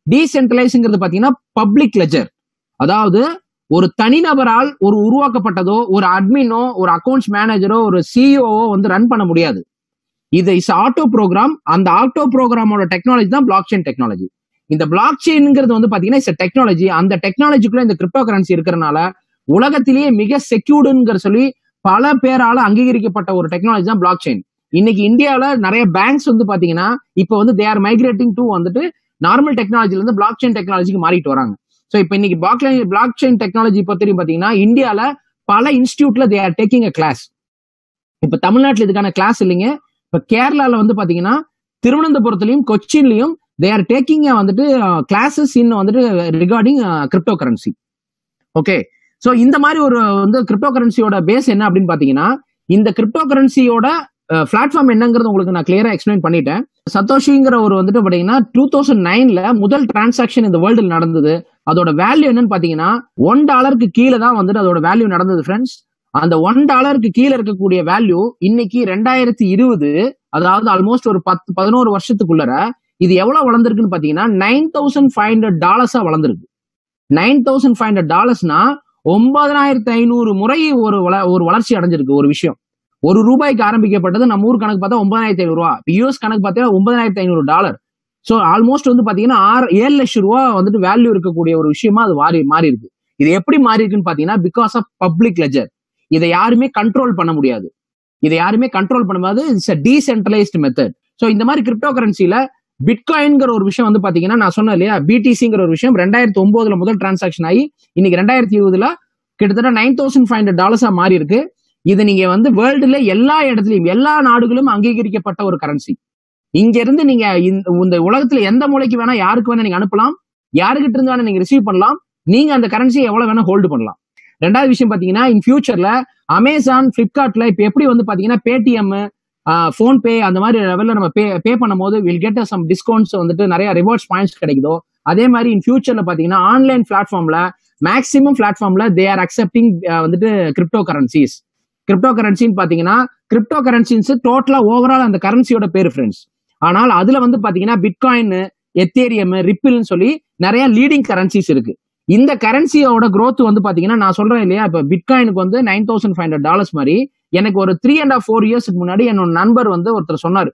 டீசென்ட்ரலைஸ்ங்கிறது பாத்தீங்கன்னா public ledger அதாவது ஒரு தனிநபரால் ஒரு உருவாக்கப்பட்டதோ ஒரு அட்மினோ ஒரு அக்கௌண்ட்ஸ் மேனேஜரோ ஒரு சிஇஓ வந்து ரன் பண்ண முடியாது இது இஸ் ஆட்டோ ப்ரோக்ராம் அந்த ஆட்டோ ப்ரோக்ராமோட டெக்னாலஜி தான் பிளாக் செயின் டெக்னாலஜி இந்த பிளாக் செயின்ங்கிறது வந்து பாத்தீங்கன்னா இட்ஸ் டெக்னாலஜி அந்த டெக்னாலஜிக்குள்ள இந்த கிரிப்டோ கரன்சி இருக்கிறனால உலகத்திலேயே மிக செக்யூர்டுங்கிற சொல்லி பல பேரால அங்கீகரிக்கப்பட்ட ஒரு டெக்னாலஜி தான் பிளாக் செயின் இன்னைக்கு இந்தியாவில நிறைய பேங்க்ஸ் வந்து பாத்தீங்கன்னா இப்போ வந்து தே ஆர் மைக்ரேட்டிங் டு வந்துட்டு நார்மல் டெக்னாலஜில இருந்து பிளாக் செயின் டெக்னாலஜிக்கு மாறிட்டு வராங்க ஸோ இப்போ இன்னைக்கு பிளாக் பிளாக் செயின் டெக்னாலஜி பத்தி பாத்தீங்கன்னா இந்தியால பல இன்ஸ்டியூட்ல they are taking a class இப்ப தமிழ்நாட்டுல இதுக்கான கிளாஸ் இல்லைங்க இப்ப கேரளால வந்து பாத்தீங்கன்னா திருவனந்தபுரத்துலயும் கொச்சின்லயும் தே ஆர் டேக்கிங் வந்துட்டு கிளாஸஸ் இன் வந்துட்டு regarding cryptocurrency okay so இந்த மாதிரி ஒரு வந்து கிரிப்டோ கரன்சியோட பேஸ் என்ன அப்படின்னு பாத்தீங்கன்னா இந்த கிரிப்டோ கரன்சியோட பிளாட்ஃபார்ம் என்னங்கிறது உங்களுக்கு நான் கிளியரா எக்ஸ்பிளைன் பண்ணிட்டேன் சத்தோஷிங்கிற ஒரு வந்துட்டு பாத்தீங்கன்னா டூ தௌசண்ட் நைன்ல முதல் டிரான்சாக்ஷன் இந்த வேர்ல்டில் நடந்தது அதோட வேல்யூ என்னன்னு பாத்தீங்கன்னா ஒன் டாலருக்கு கீழே தான் வந்துட்டு அதோட வேல்யூ நடந்தது ஃப்ரெண்ட்ஸ் அந்த ஒன் டாலருக்கு கீழே இருக்கக்கூடிய வேல்யூ இன்னைக்கு ரெண்டாயிரத்தி இருபது அதாவது ஆல்மோஸ்ட் ஒரு பத்து பதினோரு வருஷத்துக்குள்ளர இது எவ்வளவு வளர்ந்துருக்குன்னு பாத்தீங்கன்னா நைன் தௌசண்ட் ஃபைவ் ஹண்ட்ரட் டாலர்ஸா வளர்ந்துருக்கு நைன் தௌசண்ட் ஃபைவ் ஹண்ட்ரட் டாலர்ஸ்னா ஒன்பதாயிரத்தி ஐநூறு முறை ஒரு வள- ஒரு வளர்ச்சி அடைஞ்சிருக்கு ஒரு விஷயம் ஒரு ரூபாய்க்கு ஆரம்பிக்கப்பட்டது நம்ம ஊர் கணக்கு பார்த்தா ஒன்பதாயிரத்தி ஐநூறு ரூபா யூஎஸ் கணக்கு பார்த்தா ஒன்பதாயிரத்தி ஐநூறு டாலர் ஸோ ஆல்மோஸ்ட் வந்து பாத்தீங்கன்னா ஆறு ஏழு லட்சம் ரூபா வந்துட்டு வேல்யூ இருக்கக்கூடிய ஒரு விஷயமா அது மாறி மாறி இருக்கு இது எப்படி மாறி இருக்குன்னு பாத்தீங்கன்னா பிகாஸ் ஆஃப் பப்ளிக் லெஜர் இதை யாருமே கண்ட்ரோல் பண்ண முடியாது இதை யாருமே கண்ட்ரோல் பண்ண முடியாது it's a decentralized method so இந்த மாதிரி கிரிப்டோ கரன்சில பிட்காயின்ங்கிற ஒரு விஷயம் வந்து பாத்தீங்கன்னா நான் சொன்னேன் இல்லையா பிடிசிங்கிற ஒரு விஷயம் ரெண்டாயிரத்தி ஒன்பதுல முதல் டிரான்சாக்ஷன் ஆகி இன்னைக்கு ரெண்டாயிரத்தி இருபதுல கிட்டத்தட்ட நைன் தௌசண்ட் ஃபைவ் ஹண்ட்ரட் டாலர்ஸா மாறி இருக்கு இது நீங்க வந்து வேர்ல்டுல எல்லா இடத்துலயும் எல்லா நாடுகளும் அங்கீகரிக்கப்பட்ட ஒரு கரன்சி இங்க இருந்து நீங்க இந்த இந்த உலகத்துல எந்த மூலைக்கு வேணா யாருக்கு வேணா நீங்க அனுப்பலாம் யாருக்கிட்ட இருந்து வேணா நீங்க ரிசீவ் பண்ணலாம் நீங்க அந்த கரன்சியை எவ்வளவு வேணா ஹோல்டு பண்ணலாம் ரெண்டாவது விஷயம் பாத்தீங்கன்னா இன் ஃபியூச்சர்ல அமேசான் பிளிப்கார்ட்ல இப்ப எப்படி வந்து பாத்தீங்கன்னா பேடிஎம் ஃபோன்பே அந்த மாதிரி லெவல்ல நம்ம பே பே பண்ணும்போது வில் கெட் சம் டிஸ்கவுண்ட்ஸ் வந்துட்டு நிறைய ரிவார்ட்ஸ் பாயிண்ட்ஸ் கிடைக்குதோ அதே மாதிரி இன் ஃபியூச்சர்ல பாத்தீங்கன்னா ஆன்லைன் பிளாட்ஃபார்ம்ல மேக்ஸிமம் பிளாட்ஃபார்ம்ல தே ஆர் அக்செப்டிங் வந்துட்டு கிரிப்டோ கரன்சிஸ் கிரிப்டோ கரன்சின்னு பாத்தீங்கன்னா கிரிப்டோ கரன்சின்ஸ் டோட்டலா ஓவரால் அந்த கரன்சியோட பேர் ஃப்ரெண்ட்ஸ் ஆனால் அதுல வந்து பாத்தீங்கன்னா பிட்காயின் எத்தேரியம் ரிப்பிள்னு சொல்லி நிறைய லீடிங் கரன்சிஸ் இருக்கு இந்த கரன்சியோட growth வந்து பாத்தீங்கன்னா நான் சொல்றேன் இல்லையா இப்ப பிட்காயினுக்கு வந்து nine thousand five hundred dollars மாதிரி எனக்கு ஒரு த்ரீ அண்ட் ஆஃப் ஃபோர் இயர்ஸ்க்கு முன்னாடி என்னோட நண்பர் வந்து ஒருத்தர் சொன்னாரு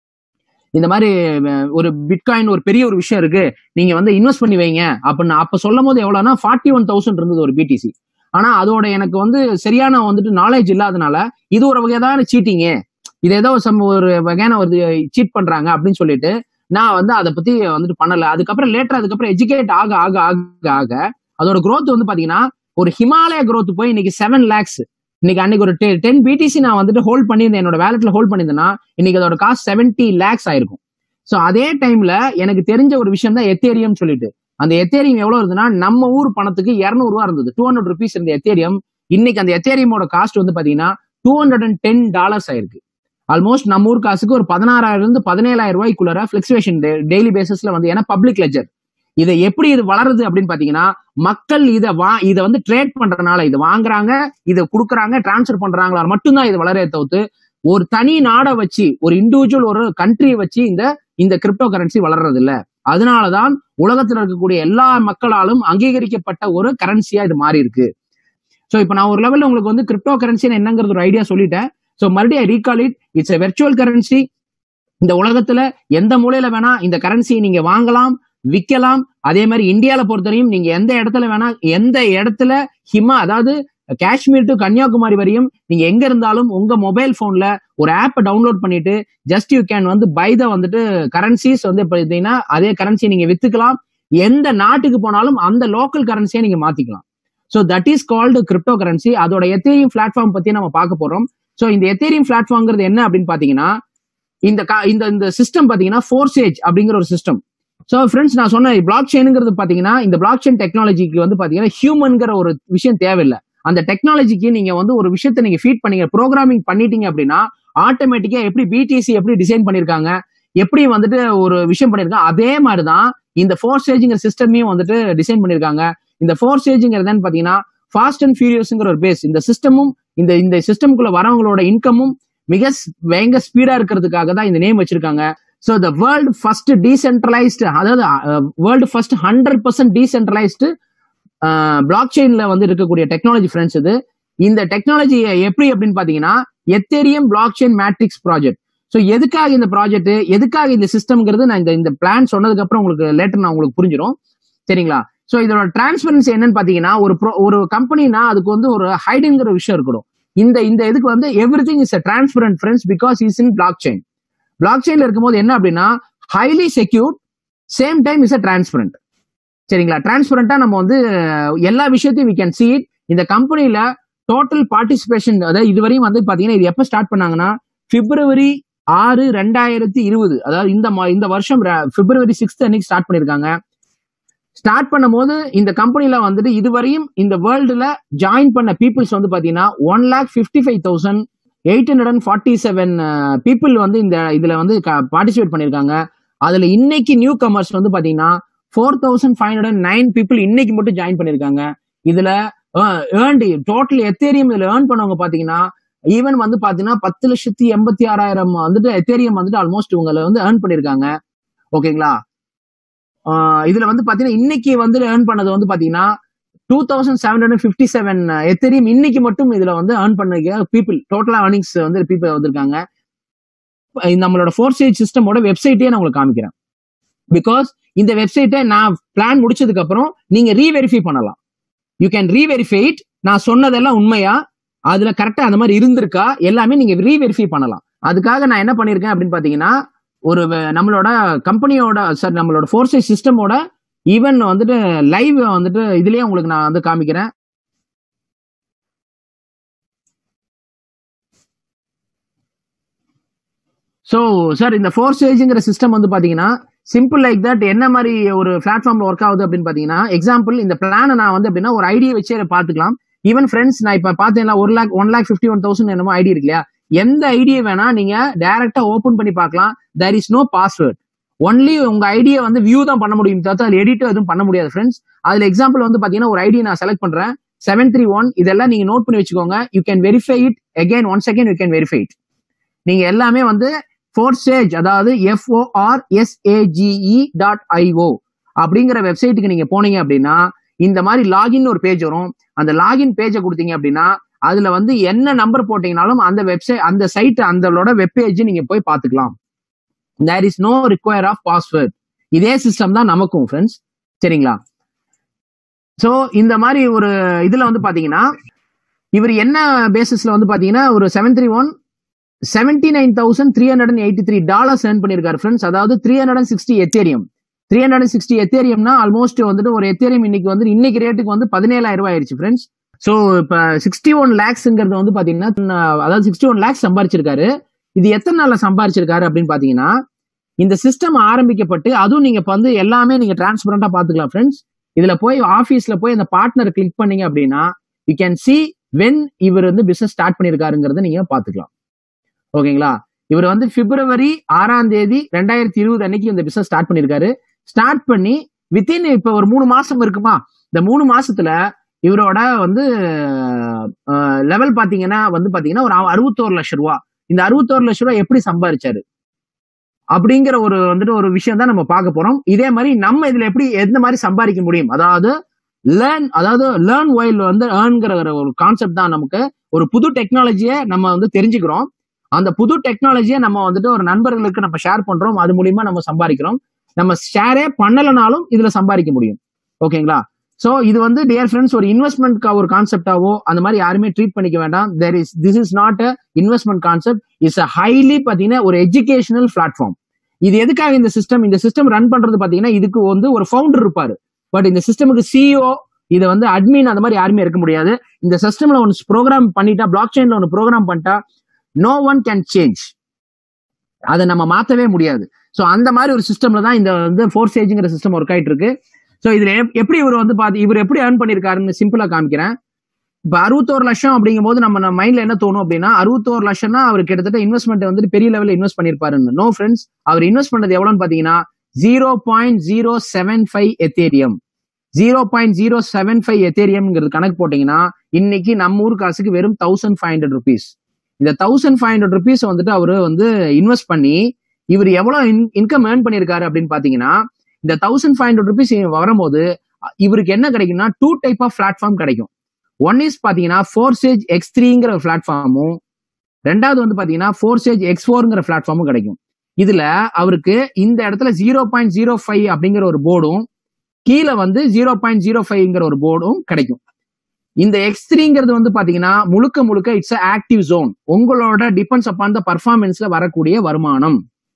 இந்த மாதிரி அஹ், ஒரு பிட்காயின் ஒரு பெரிய ஒரு விஷயம் இருக்கு நீங்க வந்து இன்வெஸ்ட் பண்ணி வைங்க அப்படின்னு அப்ப சொல்லும் போது எவ்வளவுனா ஃபார்ட்டி ஒன் தௌசண்ட் இருந்தது ஒரு பிடிசி ஆனா அதோட எனக்கு வந்து சரியான வந்துட்டு நாலேஜ் இல்லாதனால இது ஒரு வகையான சீட்டிங்க இது ஏதோ சம் ஒரு வகையான ஒரு சீட் பண்றாங்க அப்படின்னு சொல்லிட்டு நான் வந்து அதை பத்தி வந்துட்டு பண்ணல அதுக்கப்புறம் லேட்டர் அதுக்கப்புறம் எஜுகேட் ஆக ஆக ஆக ஆக அதோட growth வந்து பாத்தீங்கன்னா ஒரு ஹிமாலய growth போய் இன்னைக்கு செவன் லேக்ஸ் இன்னைக்கு அன்னைக்கு ஒரு டென் பிடிசி நான் வந்துட்டு ஹோல்ட் பண்ணியிருந்தேன் என்னோட வேலட்ல ஹோல்ட் பண்ணியிருந்தேன்னா இன்னைக்கு அதோட காஸ்ட் செவன்டி லேக்ஸ் ஆயிருக்கும் ஸோ அதே டைம்ல எனக்கு தெரிஞ்ச ஒரு விஷயம் தான் எத்தேரியம் சொல்லிட்டு அந்த எத்தேரியம் எவ்வளவு இருந்ததுன்னா நம்ம ஊர் பணத்துக்கு 200 ரூபா இருந்தது டூ ஹண்ட்ரட் ருபீஸ் இருந்த எத்தேரியம் இன்னைக்கு அந்த எத்தேரியமோட காஸ்ட் வந்து பாத்தீங்கன்னா two hundred and ten dollars ஆயிருக்கு ஆல்மோஸ்ட் நம்ம ஊர் காசுக்கு ஒரு பதினாறாயிரம் இருந்து பதினேழாயிரம் ரூபாய்க்குள்ள பிளக்சுவேஷன் டெய்லி பேசிஸ்ல வந்து ஏன்னா பப்ளிக் லெஜர் இதை எப்படி இது வளருது அப்படின்னு பாத்தீங்கன்னா மக்கள் இதை வா இதை வந்து ட்ரேட் பண்றதுனால இது வாங்குறாங்க இதை கொடுக்குறாங்க டிரான்ஸ்ஃபர் பண்றாங்களா மட்டும்தான் இது வளரே தவிர்த்து ஒரு தனி நாடை வச்சு ஒரு இண்டிவிஜுவல் ஒரு கண்ட்ரியை வச்சு இந்த இந்த கிரிப்டோ கரன்சி வளர்றது இல்ல அதனாலதான் உலகத்துல இருக்கக்கூடிய எல்லா மக்களாலும் அங்கீகரிக்கப்பட்ட ஒரு கரன்சியா இது மாறி இருக்கு சோ இப்போ நான் ஒரு லெவல்ல உங்களுக்கு வந்து கிரிப்டோ கரன்சி என்னங்கிறது ஒரு ஐடியா சொல்லிட்டேன் சோ மறுபடியும் recall it it's a virtual currency இந்த உலகத்துல எந்த மூலையில வேணா இந்த கரன்சியை நீங்க வாங்கலாம் விற்கலாம் அதே மாதிரி இந்தியால பொறுத்தவரையும் நீங்க எந்த இடத்துல வேணா எந்த இடத்துல ஹிமா அதாவது காஷ்மீர் டு கன்னியாகுமரி வரையும் நீங்க எங்க இருந்தாலும் உங்க மொபைல் போன்ல ஒரு ஆப்பை டவுன்லோட் பண்ணிட்டு ஜஸ்ட் யூ கேன் வந்து பை த வந்துட்டு கரன்சிஸ் வந்து பார்த்தீங்கன்னா அதே கரன்சி நீங்க வித்துக்கலாம் எந்த நாட்டுக்கு போனாலும் அந்த லோக்கல் கரன்சியை நீங்க மாத்திக்கலாம் so that is called cryptocurrency அதோட எத்தேரியம் பிளாட்ஃபார்ம் பத்தி நம்ம பார்க்க போறோம் ஸோ இந்த எத்தேரியம் பிளாட்ஃபார்ம்ங்கிறது என்ன அப்படின்னு பாத்தீங்கன்னா இந்த கா- இந்த இந்த சிஸ்டம் பாத்தீங்கன்னா ஃபோர்சேஜ் அப்படிங்கிற ஒரு சிஸ்டம் ஸோ ஃப்ரெண்ட்ஸ் நான் சொன்ன பிளாக் செயினுங்கிறது பாத்தீங்கன்னா இந்த பிளாக் செயின் டெக்னாலஜிக்கு வந்து பாத்தீங்கன்னா ஹியூமன்ங்கிற ஒரு விஷயம் தேவையில்லை அந்த டெக்னாலஜிக்கு நீங்க வந்து ஒரு விஷயத்தை நீங்க ஃபீட் பண்ணீங்க ப்ரோக்ராமிங் பண்ணிட்டீங்க அப்படின்னா ஆட்டோமேட்டிக்கா எப்படி பிடிசி எப்படி டிசைன் பண்ணிருக்காங்க எப்படி வந்துட்டு ஒரு விஷயம் பண்ணிருக்காங்க அதே மாதிரி தான் இந்த ஃபோர் ஸ்டேஜ்ங்கிற சிஸ்டமையும் வந்துட்டு டிசைன் பண்ணிருக்காங்க இந்த ஃபோர் ஸ்டேஜ்ங்கிறது பாத்தீங்கன்னா ஃபாஸ்ட் அண்ட் ஃபியூரியஸ்ங்கிற ஒரு பேஸ் இந்த சிஸ்டமும் இந்த இந்த சிஸ்டம்குள்ள வரவங்களோட இன்கமும் மிக ஸ்- வேங்க ஸ்பீடா இருக்கிறதுக்காக தான் இந்த நேம் வச்சிருக்காங்க so the world first decentralised அதாவது world first hundred percent decentralised block செயின்ல வந்து இருக்கக்கூடிய டெக்னாலஜி ஃப்ரெண்ட்ஸ் இது இந்த டெக்னாலஜி எப்படி அப்படின்னு பாத்தீங்கன்னா Ethereum blockchain matrix project so எதுக்காக இந்த ப்ராஜெக்ட் எதுக்காக இந்த சிஸ்டம்ங்கிறது நான் இந்த இந்த பிளான் சொன்னதுக்கு அப்புறம் உங்களுக்கு லேட்டர் நான் உங்களுக்கு புரிஞ்சிடும் சரிங்களா ஸோ இதோட டிரான்ஸ்பரன்சி என்னன்னு பாத்தீங்கன்னா ஒரு pro- ஒரு கம்பெனினா அதுக்கு வந்து ஒரு ஹைடுங்கிற விஷயம் இருக்கணும் இந்த இந்த இதுக்கு வந்து everything is transparent friends because is in blockchain block செயின்ல இருக்கும்போது என்ன அப்படின்னா highly secure same time is a transparent சரிங்களா டிரான்ஸ்பரண்டா நம்ம வந்து அஹ், எல்லா விஷயத்தையும் வி கேன் see it இந்த கம்பெனில டோட்டல் பார்ட்டிசிபேஷன் அதாவது இதுவரையும் வந்து பாத்தீங்கன்னா இது எப்ப ஸ்டார்ட் பண்ணாங்கன்னா பிப்ரவரி ஆறு ரெண்டாயிரத்தி இருபது அதாவது இந்த மா- இந்த வருஷம் ர- பிப்ரவரி சிக்ஸ்த் அன்னைக்கு ஸ்டார்ட் பண்ணிருக்காங்க ஸ்டார்ட் பண்ணும்போது இந்த கம்பெனில வந்துட்டு இதுவரையும் இந்த வேர்ல்டுல ஜாயின் பண்ண பீப்புள்ஸ் வந்து பாத்தீங்கன்னா one lakh fifty five thousand eight hundred and forty seven people வந்து இந்த இதுல வந்து பார்ட்டிசிபேட் பண்ணிருக்காங்க அதுல இன்னைக்கு நியூ கமர்ஸ் வந்து பாத்தீங்கன்னா four thousand five hundred nine people இன்னைக்கு மட்டும் ஜாயின் பண்ணிருக்காங்க இதுல ஏர்ன்டு டோட்டல் எத்தேரியம் இதுல ஏர்ன் பண்ணவங்க பாத்தீங்கன்னா ஈவன் வந்து பாத்தீங்கன்னா பத்து லட்சத்தி எண்பத்தி ஆறாயிரம் வந்துட்டு எத்தேரியம் வந்துட்டு ஆல்மோஸ்ட் இவங்களை வந்து ஏர்ன் பண்ணிருக்காங்க ஓகேங்களா ஆஹ் இதுல வந்து பாத்தீங்கன்னா இன்னைக்கு வந்து ஏர்ன் பண்ணது வந்து பாத்தீங்கன்னா two thousand seven hundred fifty seven Ethereum இன்னைக்கு மட்டும் இதுல வந்து ஏர்ன் பண்ணிருக்க பீப்புள் டோட்டலா ஏர்னிங்ஸ் வந்து பீப்புள் வந்திருக்காங்க இந்த நம்மளோட ஃபோர் ஸ்டேஜ் சிஸ்டமோட வெப்சைட்டே நான் உங்களுக்கு காமிக்கிறேன் பிகாஸ் இந்த வெப்சைட்டை நான் பிளான் முடிச்சதுக்கு அப்புறம் நீங்க ரீவெரிஃபை பண்ணலாம் யூ கேன் ரீவெரிஃபை இட் நான் சொன்னதெல்லாம் உண்மையா அதுல கரெக்டா அந்த மாதிரி இருந்திருக்கா எல்லாமே நீங்க ரீவெரிஃபை பண்ணலாம் அதுக்காக நான் என்ன பண்ணிருக்கேன் அப்படின்னு பாத்தீங்கன்னா ஒரு வ- நம்மளோட கம்பெனியோட சார் நம்மளோட ஃபோர் சைஸ் சிஸ்டமோட ஈவன் வந்துட்டு லைவ் வந்துட்டு இதுலயே உங்களுக்கு நான் வந்து காமிக்கிறேன் ஸோ சார் இந்த ஃபோர் ஸ்டேஜ்ங்கிற சிஸ்டம் வந்து பாத்தீங்கன்னா சிம்பிள் லைக் தட் என்ன மாதிரி ஒரு பிளாட்ஃபார்ம்ல ஒர்க் ஆகுது அப்படின்னு பாத்தீங்கன்னா எக்ஸாம்பிள் இந்த பிளானை நான் வந்து அப்படின்னா ஒரு ஐடியா வச்சே பார்த்துக்கலாம் ஈவன் ஃப்ரெண்ட்ஸ் நான் இப்ப பாத்தீங்கன்னா ஒரு lakh one lakh fifty one thousand என்னமோ ஐடி இருக்கு இல்லையா எந்த ஐடியா வேணா நீங்க டைரக்டா ஓபன் பண்ணி பார்க்கலாம் there is no password only உங்க ஐடியா வந்து வியூ தான் பண்ண முடியும் தவிர்த்து அதுல எடிட் எதுவும் பண்ண முடியாது ஃப்ரெண்ட்ஸ் அதுல எக்ஸாம்பிள் வந்து பாத்தீங்கன்னா ஒரு ஐடி நான் செலக்ட் பண்றேன் செவன் த்ரீ ஒன் இதெல்லாம் நீங்க நோட் பண்ணி வச்சுக்கோங்க you can verify it again one second you can verify it நீங்க எல்லாமே வந்து ஃபோர் ஸ்டேஜ் அதாவது எஃப்ஓஆர் எஸ்ஏஜிஇ டாட் ஐஓ அப்படிங்கிற வெப்சைட்டுக்கு நீங்க போனீங்க அப்படின்னா இந்த மாதிரி லாகின் ஒரு பேஜ் வரும் அந்த லாகின் பேஜை கொடுத்தீங்க அப்படின்னா அதுல வந்து என்ன நம்பர் போட்டீங்கனாலும் அந்த வெப்சைட் அந்த சைட் அந்தளோட வெப் பேஜ் நீங்க போய் பார்த்துக்கலாம் there is no require of password இதே சிஸ்டம் தான் நமக்கும் ஃப்ரெண்ட்ஸ் சரிங்களா சோ இந்த மாதிரி ஒரு இதுல வந்து பாத்தீங்கன்னா இவர் என்ன பேசிஸ்ல வந்து பாத்தீங்கன்னா ஒரு seven three one seventy nine thousand three hundred and eighty three dollars earn பண்ணிருக்காரு ஃப்ரெண்ட்ஸ் அதாவது three hundred and sixty Ethereum three hundred and sixty எத்தேரியம்னா ஆல்மோஸ்ட் வந்துட்டு ஒரு எத்தேரியம் இன்னைக்கு வந்து இன்னைக்கு ரேட்டுக்கு வந்து பதினேழாயிரம் ரூபாய் ஆயிருச்சு ஃப்ரெண்ட்ஸ் ஸோ இப்போ சிக்ஸ்டி ஒன் லேக்ஸ்ங்கிறது வந்து பாத்தீங்கன்னா அதாவது சிக்ஸ்டி ஒன் லேக்ஸ் சம்பாரிச்சிருக்காரு இது எத்தனை நாள்ல சம்பாரிச்சிருக்காரு அப்படின்னு பாத்தீங்கன்னா இந்த சிஸ்டம் ஆரம்பிக்கப்பட்டு அதுவும் நீங்க இப்ப வந்து எல்லாமே நீங்க டிரான்ஸ்பரண்டா பாத்துக்கலாம் ஃப்ரெண்ட்ஸ் இதுல போய் ஆபீஸ்ல போய் அந்த பார்ட்னர் கிளிக் பண்ணீங்க அப்படின்னா யூ கேன் சி வென் இவர் வந்து பிசினஸ் ஸ்டார்ட் பண்ணிருக்காருங்கிறத நீங்க பாத்துக்கலாம் ஓகேங்களா இவர் வந்து பிப்ரவரி ஆறாம் தேதி ரெண்டாயிரத்தி இருபது அன்னைக்கு இந்த பிசினஸ் ஸ்டார்ட் பண்ணிருக்காரு ஸ்டார்ட் பண்ணி வித்தின் இப்ப ஒரு மூணு மாசம் இருக்குமா இந்த மூணு மாசத்துல இவரோட வந்து லெவல் பாத்தீங்கன்னா வந்து பாத்தீங்கன்னா ஒரு அறுபத்தோரு லட்சம் ரூபா இந்த அறுபத்தோரு லட்சம் ரூபா எப்படி சம்பாரிச்சாரு அப்படிங்கிற ஒரு வந்துட்டு ஒரு விஷயம் தான் நம்ம பார்க்க போறோம் இதே மாதிரி நம்ம இதுல எப்படி எந்த மாதிரி சம்பாதிக்க முடியும் அதாவது லேர்ன் அதாவது லேர்ன் வைல் வந்து ஏர்ன்கிற ஒரு கான்செப்ட் தான் நமக்கு ஒரு புது டெக்னாலஜியை நம்ம வந்து தெரிஞ்சுக்கிறோம் அந்த புது டெக்னாலஜியை நம்ம வந்துட்டு ஒரு நண்பர்களுக்கு நம்ம ஷேர் பண்றோம் அது மூலியமா நம்ம சம்பாதிக்கிறோம் நம்ம ஷேரே பண்ணலனாலும் இதுல சம்பாதிக்க முடியும் ஓகேங்களா சோ இது வந்து டியர் ஃப்ரெண்ட்ஸ் ஒரு இன்வெஸ்ட்மெண்ட் ஒரு கான்செப்டாவோ அந்த மாதிரி யாருமே ட்ரீட் பண்ணிக்க வேண்டாம் there is this is not a investment concept it's a highly பாத்தீங்கன்னா ஒரு எஜுகேஷனல் பிளாட்ஃபார்ம் இது எதுக்காக இந்த சிஸ்டம் இந்த சிஸ்டம் ரன் பண்றது பாத்தீங்கன்னா இதுக்கு வந்து ஒரு ஃபவுண்டர் இருப்பாரு பட் இந்த சிஸ்டமுக்கு சிஇஓ இதை வந்து அட்மின் அந்த மாதிரி யாருமே இருக்க முடியாது இந்த சிஸ்டம்ல ஒன்று ப்ரோக்ராம் பண்ணிட்டா பிளாக் செயின்ல ஒன்று ப்ரோக்ராம் பண்ணிட்டா நோ ஒன் கேன் சேஞ்ச் அதை நம்ம மாத்தவே முடியாது ஸோ அந்த மாதிரி ஒரு சிஸ்டம்ல தான் இந்த வந்து ஃபோர் ஸ்டேஜ்ங்கிற சிஸ்டம் ஒர்க் ஆயிட்டு இருக்கு ஸோ இதுல எப்- எப்படி இவர் வந்து பாத்து இவர் எப்படி ஏர்ன் பண்ணிருக்காருன்னு சிம்பிளா காமிக்கிறேன் இப்ப அறுபத்தோரு லட்சம் அப்படிங்கும் போது நம்ம மைண்ட்ல என்ன தோணும் அப்படின்னா அறுபத்தோரு லட்சம்னா அவர் கிட்டத்தட்ட இன்வெஸ்ட்மெண்ட் வந்துட்டு பெரிய லெவலில் இன்வெஸ்ட் பண்ணிருப்பாருன்னு நோ ஃப்ரெண்ட்ஸ் அவர் இன்வெஸ்ட் பண்ணது எவ்வளவுன்னு பாத்தீங்கன்னா zero point zero seven five Ethereum zero point zero seven five எத்தேரியம்ங்கிறது கணக்கு போட்டீங்கன்னா இன்னைக்கு நம்ம ஊர் காசுக்கு வெறும் தௌசண்ட் ஃபைவ் ஹண்ட்ரட் ருபீஸ் இந்த தௌசண்ட் ஃபைவ் ஹண்ட்ரட் ருபீஸ் வந்துட்டு அவரு வந்து இன்வெஸ்ட் பண்ணி இவர் எவ்வளவு இன்கம் ஏர்ன் பண்ணிருக்காரு அப்படின்னு பாத்தீங்கன்னா இந்த தௌசண்ட் ஃபைவ் ஹண்ட்ரட் ருபீஸ் வரும்போது அ- இவருக்கு என்ன கிடைக்கும்னா டூ டைப் ஆஃப் பிளாட்ஃபார்ம் கிடைக்கும் ஒன் இஸ் பாத்தீங்கன்னா ஃபோர் சேஜ் எக்ஸ் த்ரீங்கிற ஒரு பிளாட்ஃபார்மும் ரெண்டாவது வந்து பாத்தீங்கன்னா ஃபோர் சேஜ் எக்ஸ் ஃபோர்ங்கிற பிளாட்ஃபார்மும் கிடைக்கும் இதுல அவருக்கு இந்த இடத்துல ஜீரோ பாயிண்ட் ஜீரோ ஃபைவ் அப்படிங்கிற ஒரு போர்டும் கீழே வந்து ஜீரோ பாயிண்ட் ஜீரோ ஃபைவ்ங்கிற ஒரு போர்டும் கிடைக்கும் இந்த எக்ஸ் த்ரீங்கிறது வந்து பாத்தீங்கன்னா முழுக்க முழுக்க இட்ஸ் ஆக்டிவ் ஜோன் உங்களோட டிபெண்ட்ஸ் அப்பான் த பர்ஃபார்மன்ஸ்ல வரக்கூடிய வருமானம்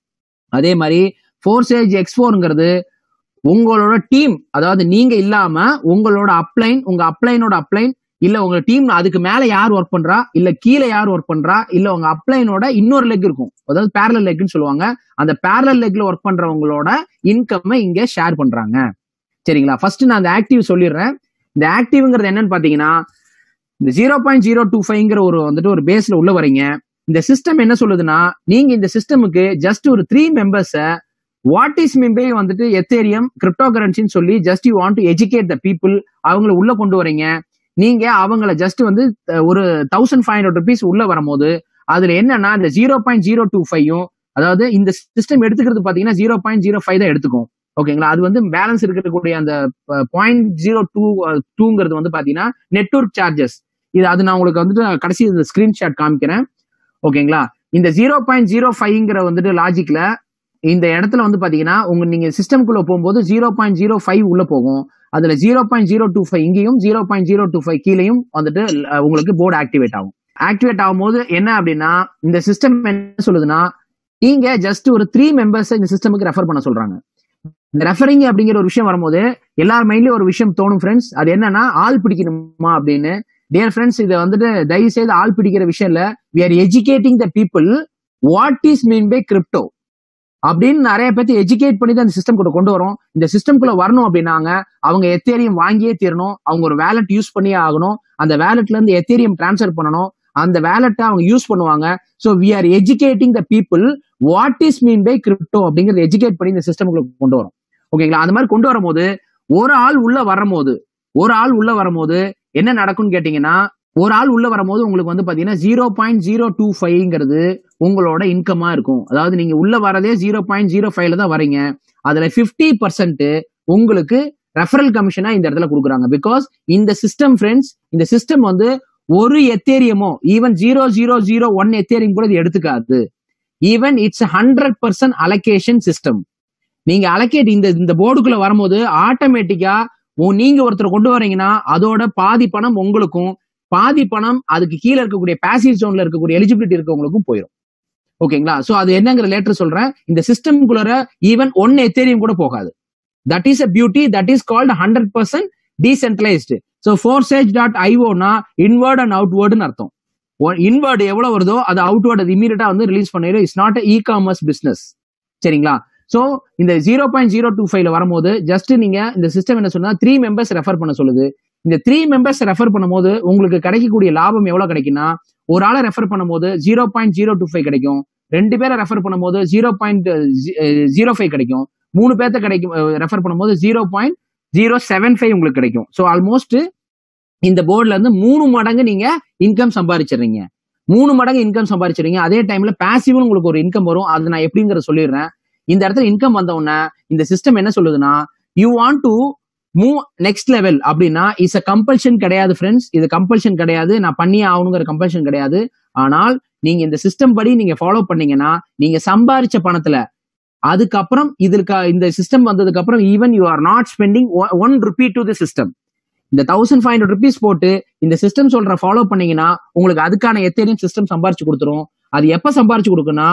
அதே மாதிரி ஃபோர் சேஜ் எக்ஸ் ஃபோர்ங்கிறது உங்களோட டீம் அதாவது நீங்க இல்லாம உங்களோட அப்ளைன் உங்க அப்ளைனோட அப்ளைன் இல்ல உங்க டீம் அதுக்கு மேல யார் ஒர்க் பண்றா இல்ல கீழே யார் ஒர்க் பண்றா இல்ல உங்க அப்ளைனோட இன்னொரு லெக் இருக்கும் அதாவது பேரலல் லெக்னு சொல்லுவாங்க அந்த பேரலல் லெக்ல ஒர்க் பண்றவங்களோட இன்கம் இங்க ஷேர் பண்றாங்க சரிங்களா ஃபர்ஸ்ட் நான் அந்த ஆக்டிவ் சொல்லிடுறேன் இந்த ஆக்டிவ்ங்கிறது என்னன்னு பாத்தீங்கன்னா இந்த ஜீரோ பாயிண்ட் ஜீரோ டூ ஃபைவ்ங்கிற ஒரு வந்துட்டு ஒரு பேஸ்ல உள்ள வரீங்க இந்த சிஸ்டம் என்ன சொல்லுதுன்னா நீங்க இந்த சிஸ்டமுக்கு ஜஸ்ட் ஒரு த்ரீ மெம்பர்ஸ வாட் இஸ் மிம்பே வந்துட்டு எத்தேரியம் கிரிப்டோ கரன்சின்னு சொல்லி just you want to educate the people அவங்கள உள்ள கொண்டு வரீங்க நீங்க அவங்கள ஜஸ்ட் வந்து அஹ், ஒரு தௌசண்ட் ஃபைவ் ஹண்ட்ரட் ருபீஸ் உள்ள வரும்போது அதுல என்னன்னா இந்த ஜீரோ பாயிண்ட் ஜீரோ டூ ஃபைவும் அதாவது இந்த சிஸ்டம் எடுத்துக்கிறது பாத்தீங்கன்னா ஜீரோ பாயிண்ட் ஜீரோ ஃபைவ் தான் எடுத்துக்கும் ஓகேங்களா அது வந்து பேலன்ஸ் இருக்கக்கூடிய அந்த பாயிண்ட் ஜீரோ டூ டூங்கிறது வந்து பாத்தீங்கன்னா நெட்வொர்க் சார்ஜஸ் இது அது நான் உங்களுக்கு வந்துட்டு கடைசி இந்த ஸ்கிரீன்ஷாட் காமிக்கிறேன் ஓகேங்களா இந்த ஜீரோ பாயிண்ட் ஜீரோ ஃபைவ்ங்கிற வந்துட்டு லாஜிக்ல இந்த இடத்துல வந்து பாத்தீங்கன்னா உங்க நீங்க சிஸ்டம்குள்ள போகும்போது ஜீரோ பாயிண்ட் ஜீரோ ஃபைவ் உள்ள போகும் அதுல zero point zero two five இங்கேயும் zero point zero two five கீழேயும் வந்துட்டு அஹ், உங்களுக்கு போர்டு ஆக்டிவேட் ஆகும் ஆக்டிவேட் ஆகும்போது என்ன அப்படின்னா இந்த சிஸ்டம் என்ன சொல்லுதுன்னா நீங்க ஜஸ்ட் ஒரு த்ரீ மெம்பர்ஸ் இந்த சிஸ்டமுக்கு ரெஃபர் பண்ண சொல்றாங்க இந்த ரெஃபரிங் அப்படிங்கிற ஒரு விஷயம் வரும்போது எல்லார் மைண்ட்லயும் ஒரு விஷயம் தோணும் ஃப்ரெண்ட்ஸ் அது என்னன்னா ஆள் பிடிக்கணுமா அப்படின்னு டியர் ஃப்ரெண்ட்ஸ் இதை வந்துட்டு தயவு செய்து ஆள் பிடிக்கிற விஷயம் இல்ல we are educating the people what is mean by crypto அப்படின்னு நிறைய பேர்த்து எஜுகேட் பண்ணி தான் இந்த சிஸ்டம் கூட கொண்டு வரோம் இந்த சிஸ்டம்குள்ள வரணும் அப்படின்னாங்க அவங்க எத்தேரியம் வாங்கியே தீரணும் அவங்க ஒரு வேலட் யூஸ் பண்ணியே ஆகணும் அந்த வேலட்ல இருந்து எத்தேரியம் டிரான்ஸ்ஃபர் பண்ணணும் அந்த வேலட்டை அவங்க யூஸ் பண்ணுவாங்க so we are educating the people what is mean by crypto அப்படிங்கறத எஜுகேட் பண்ணி இந்த சிஸ்டம்குள்ள கொண்டு வரும் ஓகேங்களா அந்த மாதிரி கொண்டு வரும்போது ஒரு ஆள் உள்ள வரும்போது ஒரு ஆள் உள்ள வரும்போது என்ன நடக்கும்னு கேட்டீங்கன்னா ஒரு ஆள் உள்ள வரும்போது உங்களுக்கு வந்து பாத்தீங்கன்னா ஜீரோ பாயிண்ட் ஜீரோ டூ ஃபைவ்ங்கிறது உங்களோட இன்கமா இருக்கும் அதாவது நீங்க உள்ள வரதே ஜீரோ பாயிண்ட் ஜீரோ ஃபைவ்ல தான் வரீங்க அதுல 50% பர்சன்ட் உங்களுக்கு ரெஃபரல் கமிஷனா இந்த இடத்துல கொடுக்குறாங்க பிகாஸ் இந்த சிஸ்டம் ஃப்ரெண்ட்ஸ் இந்த சிஸ்டம் வந்து ஒரு எத்தேரியமோ even zero zero zero one Ethereum கூட இது எடுத்துக்காது even it's hundred percent allocation system நீங்க அலகேட் இந்த இந்த போர்டுக்குள்ள வரும்போது ஆட்டோமேட்டிக்கா நீங்க ஒருத்தர் கொண்டு வரீங்கன்னா அதோட பாதி பணம் உங்களுக்கும் பாதி பணம் அதுக்கு கீழே இருக்கக்கூடிய பேசிவ் ஜோன்ல இருக்கக்கூடிய எலிஜிபிலிட்டி இருக்கவங்களுக்கும் போயிடும் ஓகேங்களா சோ அது என்னங்கிற லேட்டர் சொல்றேன் இந்த சிஸ்டம்குள்ள ஈவன் ஒன் எத்தேரியம் கூட போகாது that is a beauty that is called hundred percent decentralised so Forsage dot ஐஓனா இன்வர்ட் அண்ட் அவுட்வேர்டுன்னு அர்த்தம் இன்வர்டு எவ்வளவு வருதோ அது அவுட்வேர்ட் அது இமீடியட்டா வந்து ரிலீஸ் பண்ணிடும் it's not e commerce business சரிங்களா சோ இந்த ஜீரோ பாயிண்ட் ஜீரோ டூ ஃபைவ்ல வரும்போது ஜஸ்ட் நீங்க இந்த சிஸ்டம் என்ன சொன்னா த்ரீ மெம்பர்ஸ் ரெஃபர் பண்ண சொல்லுது இந்த த்ரீ மெம்பர்ஸ் ரெஃபர் பண்ணும்போது உங்களுக்கு கிடைக்கக்கூடிய லாபம் எவ்வளவு கிடைக்கும்னா ஒரு ஆளை ரெஃபர் பண்ணும்போது zero point zero two five கிடைக்கும் ரெண்டு பேரை ரெஃபர் பண்ணும்போது ஜீரோ பாயிண்ட் ஜீரோ ஃபைவ் கிடைக்கும் மூணு பேர்த்த கிடைக்கும் ரெஃபர் பண்ணும்போது zero point zero seven five உங்களுக்கு கிடைக்கும் ஸோ ஆல்மோஸ்ட் இந்த போர்டுல இருந்து மூணு மடங்கு நீங்க இன்கம் சம்பாதிச்சிடுறீங்க மூணு மடங்கு இன்கம் சம்பாதிச்சிடுறீங்க அதே டைம்ல பேசிவும் உங்களுக்கு ஒரு இன்கம் வரும் அது நான் எப்படிங்கிறத சொல்லிடுறேன் இந்த இடத்துல இன்கம் வந்த உடனே இந்த சிஸ்டம் என்ன சொல்லுதுன்னா you want to move next level அப்படின்னா இஸ் அ கம்பல்ஷன் கிடையாது ஃப்ரெண்ட்ஸ் இது கம்பல்ஷன் கிடையாது நான் பண்ணியே ஆகணுங்கிற கம்பல்ஷன் கிடையாது ஆனால் நீங்க இந்த சிஸ்டம் படி நீங்க ஃபாலோ பண்ணீங்கன்னா நீங்க சம்பாரிச்ச பணத்துல அதுக்கப்புறம் இதற்கு இந்த சிஸ்டம் வந்ததுக்கு அப்புறம் even you are not spending one rupee to the system இந்த தௌசண்ட் ஃபைவ் ஹண்ட்ரட் ருபீஸ் போட்டு இந்த சிஸ்டம் சொல்ற ஃபாலோ பண்ணீங்கன்னா உங்களுக்கு அதுக்கான எத்தனையும் சிஸ்டம் சம்பாரிச்சு கொடுத்துரும் அது எப்ப சம்பாரிச்சு கொடுக்குன்னா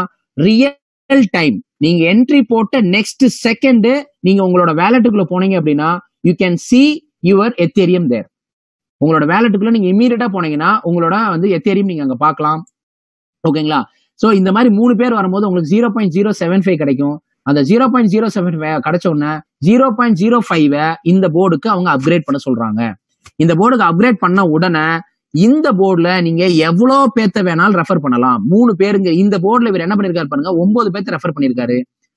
ரியல் டைம் நீங்க என்ட்ரி போட்ட நெக்ஸ்ட் செகண்ட் நீங்க உங்களோட வேலட்டுக்குள்ள போனீங்க அப்படின்னா you can see your Ethereum there உங்களோட வேலட்டுக்குள்ள நீங்க இமீடியட்டா போனீங்கன்னா உங்களோட வந்து எத்தேரியம் நீங்க அங்க பார்க்கலாம் ஓகேங்களா சோ இந்த மாதிரி மூணு பேர் வரும்போது உங்களுக்கு zero point zero seven five கிடைக்கும் அந்த ஜீரோ பாயிண்ட் ஜீரோ செவன் கிடைச்ச உடனே ஜீரோ பாயிண்ட் ஜீரோ ஃபைவ் இந்த போர்டுக்கு அவங்க அப்கிரேட் பண்ண சொல்றாங்க இந்த போர்டுக்கு அப்கிரேட் பண்ண உடனே இந்த போர்டுல நீங்க எவ்வளவு பேத்த வேணாலும் ரெஃபர் பண்ணலாம் மூணு பேருங்க இந்த போர்டுல இவர் என்ன பண்ணிருக்காரு பாருங்க ஒன்பது பேத்த ரெஃபர் பண்ணிருக்காரு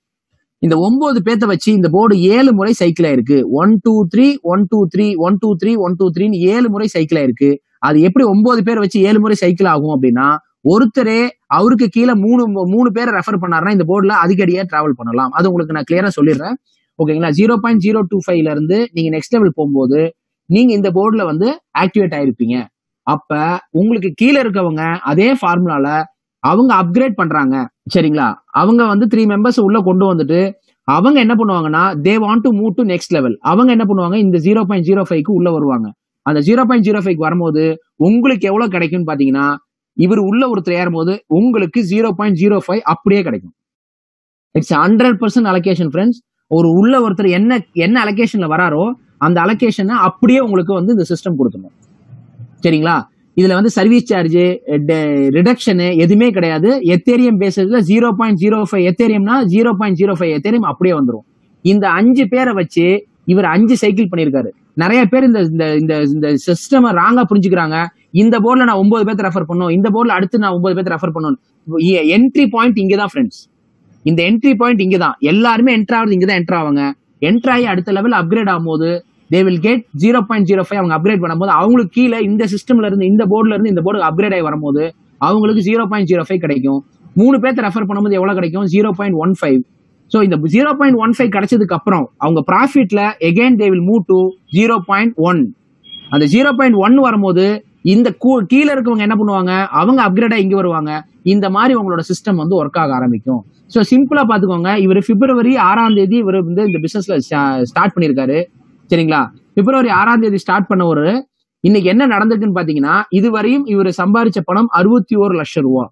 இந்த ஒன்பது பேத்த வச்சு இந்த போர்டு ஏழு முறை சைக்கிள் ஆயிருக்கு one two three one two three one two three one two த்ரீன்னு ஏழு முறை சைக்கிள் ஆயிருக்கு அது எப்படி ஒன்பது பேர் வச்சு ஏழு முறை சைக்கிள் ஆகும் அப்படின்னா ஒருத்தரே அவருக்கு கீழே மூணு மூணு பேரை ரெஃபர் பண்ணாருன்னா இந்த போர்டில் அதிகடியா டிராவல் பண்ணலாம் அது உங்களுக்கு நான் கிளியரா சொல்லிடுறேன் ஓகேங்களா ஜீரோ பாயிண்ட் ஜீரோ டூ ஃபைவ்ல இருந்து நீங்க நெக்ஸ்ட் லெவல் போகும்போது நீங்க இந்த போர்டில் வந்து ஆக்டிவேட் ஆயிருப்பீங்க அப்ப உங்களுக்கு கீழே இருக்கவங்க அதே ஃபார்முலால அவங்க அப்கிரேட் பண்றாங்க சரிங்களா அவங்க வந்து த்ரீ மெம்பர்ஸ் உள்ள கொண்டு வந்துட்டு அவங்க என்ன பண்ணுவாங்கன்னா they want to move to next level அவங்க என்ன பண்ணுவாங்க இந்த ஜீரோ பாயிண்ட் ஜீரோ ஃபைவ்க்கு உள்ள வருவாங்க அந்த ஜீரோ பாயிண்ட் ஜீரோ ஃபைவ் வரும்போது உங்களுக்கு எவ்வளவு கிடைக்கும்னு பாத்தீங்கன்னா இவர் உள்ள ஒருத்தர் ஏறும்போது உங்களுக்கு ஜீரோ பாயிண்ட் ஜீரோ ஃபைவ் அப்படியே கிடைக்கும் it's hundred percent allocation friends ஒரு உள்ள ஒருத்தர் என்ன என்ன அலோகேஷன்ல வராரோ அந்த அலோகேஷனை அப்படியே உங்களுக்கு வந்து இந்த சிஸ்டம் கொடுத்துடும் சரிங்களா இதுல வந்து சர்வீஸ் சார்ஜ் ரிடக்ஷனு எதுவுமே கிடையாது எத்தேரியம் பேசுறதுல ஜீரோ பாயிண்ட் ஜீரோ ஃபைவ் எத்தேரியம்னா zero point zero five Ethereum அப்படியே வந்துடும் இந்த அஞ்சு பேரை வச்சு இவர் அஞ்சு சைக்கிள் பண்ணியிருக்காரு நிறைய பேர் இந்த இந்த இந்த இந்த சிஸ்டம் ராங்கா புரிஞ்சுக்கிறாங்க இந்த போர்டில் நான் ஒன்பது பேர்த்த ரெஃபர் பண்ணும் இந்த போர்டில் அடுத்து நான் ஒன்பது பேர்த்த ரெஃபர் பண்ணணும் என்ட்ரி பாயிண்ட் இங்கே தான் ஃப்ரெண்ட்ஸ் இந்த என்ட்ரி பாயிண்ட் இங்கே தான் எல்லாருமே என்ட்ரு ஆகுறது இங்கே தான் என்ட்ரு ஆவாங்க என்ட்ரு ஆகி அடுத்த லெவல் அப்கிரேட் ஆகும்போது they will get zero point zero five அவங்க அப்கிரேட் பண்ணும்போது அவங்களுக்கு கீழே இந்த சிஸ்டம்ல இருந்து இந்த போர்டுல இருந்து இந்த போர்டு அப்கிரேட் ஆகி வரும்போது அவங்களுக்கு ஜீரோ பாயிண்ட் ஜீரோ ஃபைவ் கிடைக்கும் மூணு பேர்த்த ரெஃபர் பண்ணும்போது எவ்வளவு கிடைக்கும் zero point one five so இந்த ஜீரோ பாயிண்ட் ஒன் ஃபைவ் கிடைச்சதுக்கு அப்புறம் அவங்க ப்ராஃபிட்ல again they will move to zero point one அந்த ஜீரோ பாயிண்ட் ஒன் வரும்போது இந்த கூ- கீழே இருக்கவங்க என்ன பண்ணுவாங்க அவங்க அப்கிரேடா இங்க வருவாங்க இந்த மாதிரி உங்களோட சிஸ்டம் வந்து ஒர்க் ஆக ஆரம்பிக்கும் ஸோ சிம்பிளா பாத்துக்கோங்க இவர் பிப்ரவரி ஆறாம் தேதி இவர் வந்து இந்த பிசினஸ்ல ஸ்டார்ட் பண்ணியிருக்காரு சரிங்களா பிப்ரவரி ஆறாம் தேதி ஸ்டார்ட் பண்ண ஒரு இன்னைக்கு என்ன நடந்திருக்குன்னு பாத்தீங்கன்னா இதுவரையும் இவர் சம்பாரிச்ச பணம் அறுபத்தி ஒரு லட்சம் ரூபா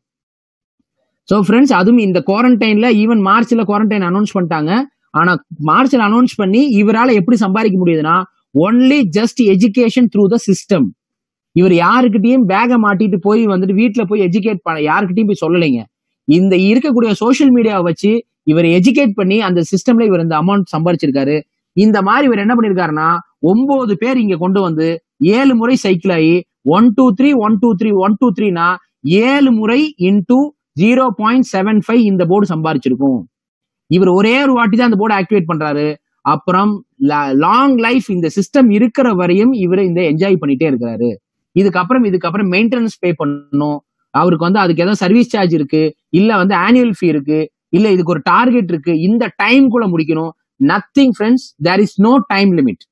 ஸோ ஃப்ரெண்ட்ஸ் அதுவும் இந்த குவாரண்டைன்ல ஈவன் மார்ச்ல குவாரண்டைன் அனௌன்ஸ் பண்ணிட்டாங்க ஆனா மார்ச்ல அனௌன்ஸ் பண்ணி இவரால எப்படி சம்பாதிக்க முடியுதுன்னா only just education through the system இவர் யாருக்கிட்டையும் பேகை மாட்டிட்டு போய் வந்துட்டு வீட்ல போய் எஜுகேட் பண்ண யாருக்கிட்டையும் போய் சொல்லலைங்க இந்த இருக்கக்கூடிய சோஷியல் மீடியாவை வச்சு இவர் எஜுகேட் பண்ணி அந்த சிஸ்டம்ல இவர் இந்த அமௌண்ட் சம்பாரிச்சிருக்காரு இந்த மாதிரி இவர் என்ன பண்ணிருக்காருன்னா ஒன்பது பேர் இங்க கொண்டு வந்து ஏழு முறை சைக்கிள் ஆகி one two three one two three one two த்ரீனா ஏழு முறை into zero point seven five இந்த போர்டு சம்பாரிச்சிருக்கும் இவர் ஒரே ஒரு வாட்டி தான் அந்த போர்டு ஆக்டிவேட் பண்றாரு அப்புறம் லாங் லைஃப் இந்த சிஸ்டம் இருக்கிற வரையும் இவர் இந்த என்ஜாய் பண்ணிட்டே இருக்கிறாரு இதுக்கப்புறம் இதுக்கப்புறம் மெயின்டெனன்ஸ் பே பண்ணணும் அவருக்கு வந்து அதுக்கு ஏதாவது சர்வீஸ் சார்ஜ் இருக்கு இல்ல வந்து ஆனுவல் ஃபீ இருக்கு இல்ல இதுக்கு ஒரு டார்கெட் இருக்கு இந்த டைம்குள்ள முடிக்கணும் nothing friends there is no time limit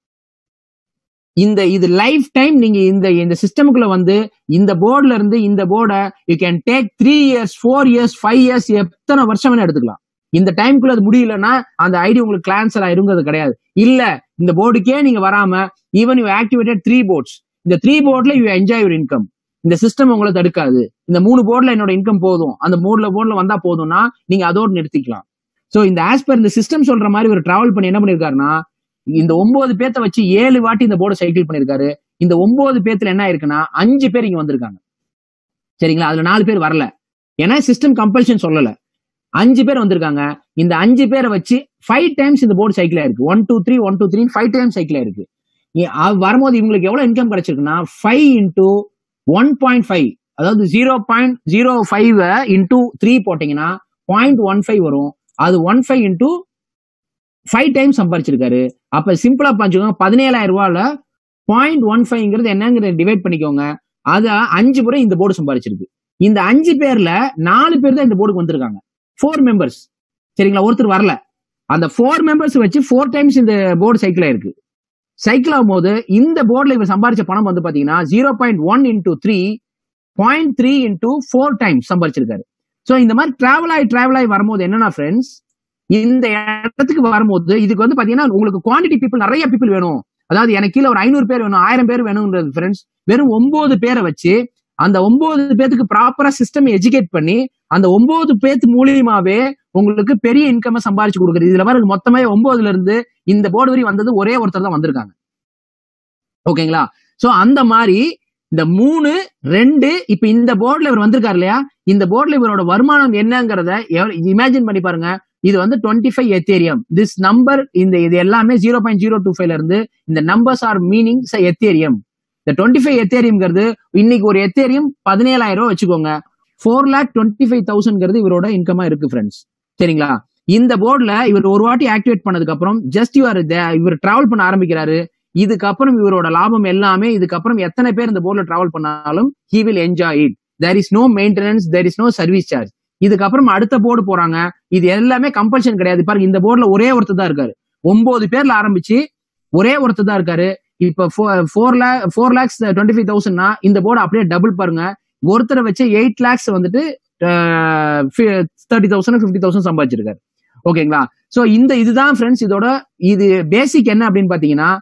இந்த இது லைஃப் டைம் நீங்க இந்த இந்த சிஸ்டமுக்குள்ள வந்து இந்த போர்டுல இருந்து இந்த போர்டை you can take three years four years five years எத்தனை வருஷம் வேணா எடுத்துக்கலாம் இந்த டைம்குள்ள அது முடியலன்னா அந்த ஐடி உங்களுக்கு கிளான்சல் ஆயிருங்கிறது கிடையாது இல்ல இந்த போர்டுக்கே நீங்க வராம even you activated three boards இந்த த்ரீ போர்ட்ல யூ என்ஜாய் யுவர் இன்கம் இந்த சிஸ்டம் உங்களை தடுக்காது இந்த மூணு போர்ட்ல என்னோட இன்கம் போதும் அந்த மூணுல போர்ட்ல வந்தா போதும்னா நீங்க அதோடு நிறுத்திக்கலாம் சோ இந்த ஆஸ் பர் இந்த சிஸ்டம் சொல்ற மாதிரி ஒரு டிராவல் பண்ணி என்ன பண்ணிருக்காருன்னா இந்த ஒன்பது பேத்த வச்சு ஏழு வாட்டி இந்த போர்டை சைக்கிள் பண்ணிருக்காரு இந்த ஒன்பது பேத்துல என்ன ஆயிருக்குன்னா அஞ்சு பேர் இங்க வந்திருக்காங்க சரிங்களா அதுல நாலு பேர் வரல ஏன்னா சிஸ்டம் கம்பல்ஷன் சொல்லல அஞ்சு பேர் வந்திருக்காங்க இந்த அஞ்சு பேரை வச்சு ஃபைவ் டைம்ஸ் இந்த போர்டு சைக்கிள் ஆயிருக்கு one two three one two three five times cycle ஆயிருக்கு இ- அ- வரும்போது இவங்களுக்கு எவ்வளவு இன்கம் கிடைச்சிருக்குன்னா five into one point five அதாவது zero point zero five into three போட்டீங்கன்னா பாயிண்ட் ஒன் ஃபைவ் வரும் அது one five into five time சம்பாரிச்சிருக்காரு அப்ப சிம்பிளா பாச்சுக்கோங்க பதினேழாயிரம் ரூபாயில பாயிண்ட் ஒன் ஃபைவ்ங்கிறது என்னங்கிறத டிவைட் பண்ணிக்கோங்க அத அஞ்சு முறை இந்த போர்டு சம்பாரிச்சிருக்கு இந்த அஞ்சு பேர்ல நாலு பேர் தான் இந்த போர்டுக்கு வந்திருக்காங்க ஃபோர் மெம்பர்ஸ் சரிங்களா ஒருத்தர் வரல அந்த ஃபோர் மெம்பர்ஸ் வச்சு ஃபோர் டைம்ஸ் இந்த போர்டு சைக்கிள் ஆயிருக்கு சைக்கிள் ஆகும்போது இந்த போர்டுல இவர் சம்பாரிச்ச பணம் வந்து பாத்தீங்கன்னா zero point one into three point three into four times சம்பாரிச்சிருக்காரு ஸோ இந்த மாதிரி டிராவல் ஆகி டிராவல் ஆகி வரும்போது என்னன்னா ஃப்ரெண்ட்ஸ் இந்த இடத்துக்கு வரும்போது இதுக்கு வந்து பாத்தீங்கன்னா உங்களுக்கு குவாண்டிட்டி பீப்புள் நிறைய பீப்புள் வேணும் அதாவது எனக்கு கீழே ஒரு ஐநூறு பேர் வேணும் ஆயிரம் பேர் வேணும்ன்றது ஃப்ரெண்ட்ஸ் வெறும் ஒன்பது பேரை வச்சு அந்த ஒன்பது பேத்துக்கு ப்ராப்பரா சிஸ்டம் எஜுகேட் பண்ணி அந்த ஒன்பது பேத்து மூலியமாவே உங்களுக்கு பெரிய இன்கம் சம்பாரிச்சு கொடுக்குறது இதுல பாருங்க மொத்தமே ஒன்பதுல இருந்து இந்த போர்டு வரை வந்தது ஒரே ஒருத்தர் தான் வந்திருக்காங்க ஓகேங்களா சோ அந்த மாதிரி இந்த மூணு ரெண்டு இப்ப இந்த போர்டுல இவர் வந்திருக்காரு இல்லையா இந்த போர்டுல இவரோட வருமானம் என்னங்கிறத இமேஜின் பண்ணி பாருங்க இது வந்து twenty five Ethereum this number இந்த இது எல்லாமே ஜீரோ பாயிண்ட் ஜீரோ டூ ஃபைவ்ல இருந்து இந்த நம்பர்ஸ் ஆர் மீனிங் எத்தேரியம் இந்த டுவெண்ட்டி ஃபைவ் எத்தேரியம்ங்கிறது இன்னைக்கு ஒரு எத்தேரியம் பதினேழாயிரம் ரூபாய் வச்சுக்கோங்க ஃபோர் லேக் டுவெண்ட்டி ஃபைவ் தௌசண்ட்ங்கிறது இவரோட இன்கமா இருக்கு ஃப்ரெண்ட்ஸ் சரிங்களா இந்த போர்டுல இவர் ஒரு வாட்டி ஆக்டிவேட் பண்ணதுக்கு அப்புறம் ஜஸ்ட் இவர் இவர் டிராவல் பண்ண ஆரம்பிக்கிறாரு இதுக்கப்புறம் இவரோட லாபம் எல்லாமே இதுக்கப்புறம் எத்தனை பேர் இந்த போர்டுல டிராவல் பண்ணாலும் he will enjoy it there is no maintenance there is no service charge இதுக்கப்புறம் அடுத்த போர்டு போறாங்க இது எல்லாமே கம்பல்ஷன் கிடையாது பாருங்க இந்த போர்டுல ஒரே ஒருத்தர் தான் இருக்காரு ஒன்பது பேர்ல ஆரம்பிச்சு ஒரே ஒருத்தர் தான் இருக்காரு இப்ப four lakh four lakhs twenty five தௌசண்ட்னா இந்த போர்டு அப்படியே டபுள் பாருங்க ஒருத்தரை வச்சு எயிட் லேக்ஸ் வந்துட்டு தேர்ட்டி தௌசண்ட் ஃபிஃப்டி தௌசண்ட் சம்பாதிச்சிருக்காரு ஓகேங்களா சோ இந்த இதுதான் ஃப்ரெண்ட்ஸ் இதோட இது பேசிக் என்ன அப்படின்னு பாத்தீங்கன்னா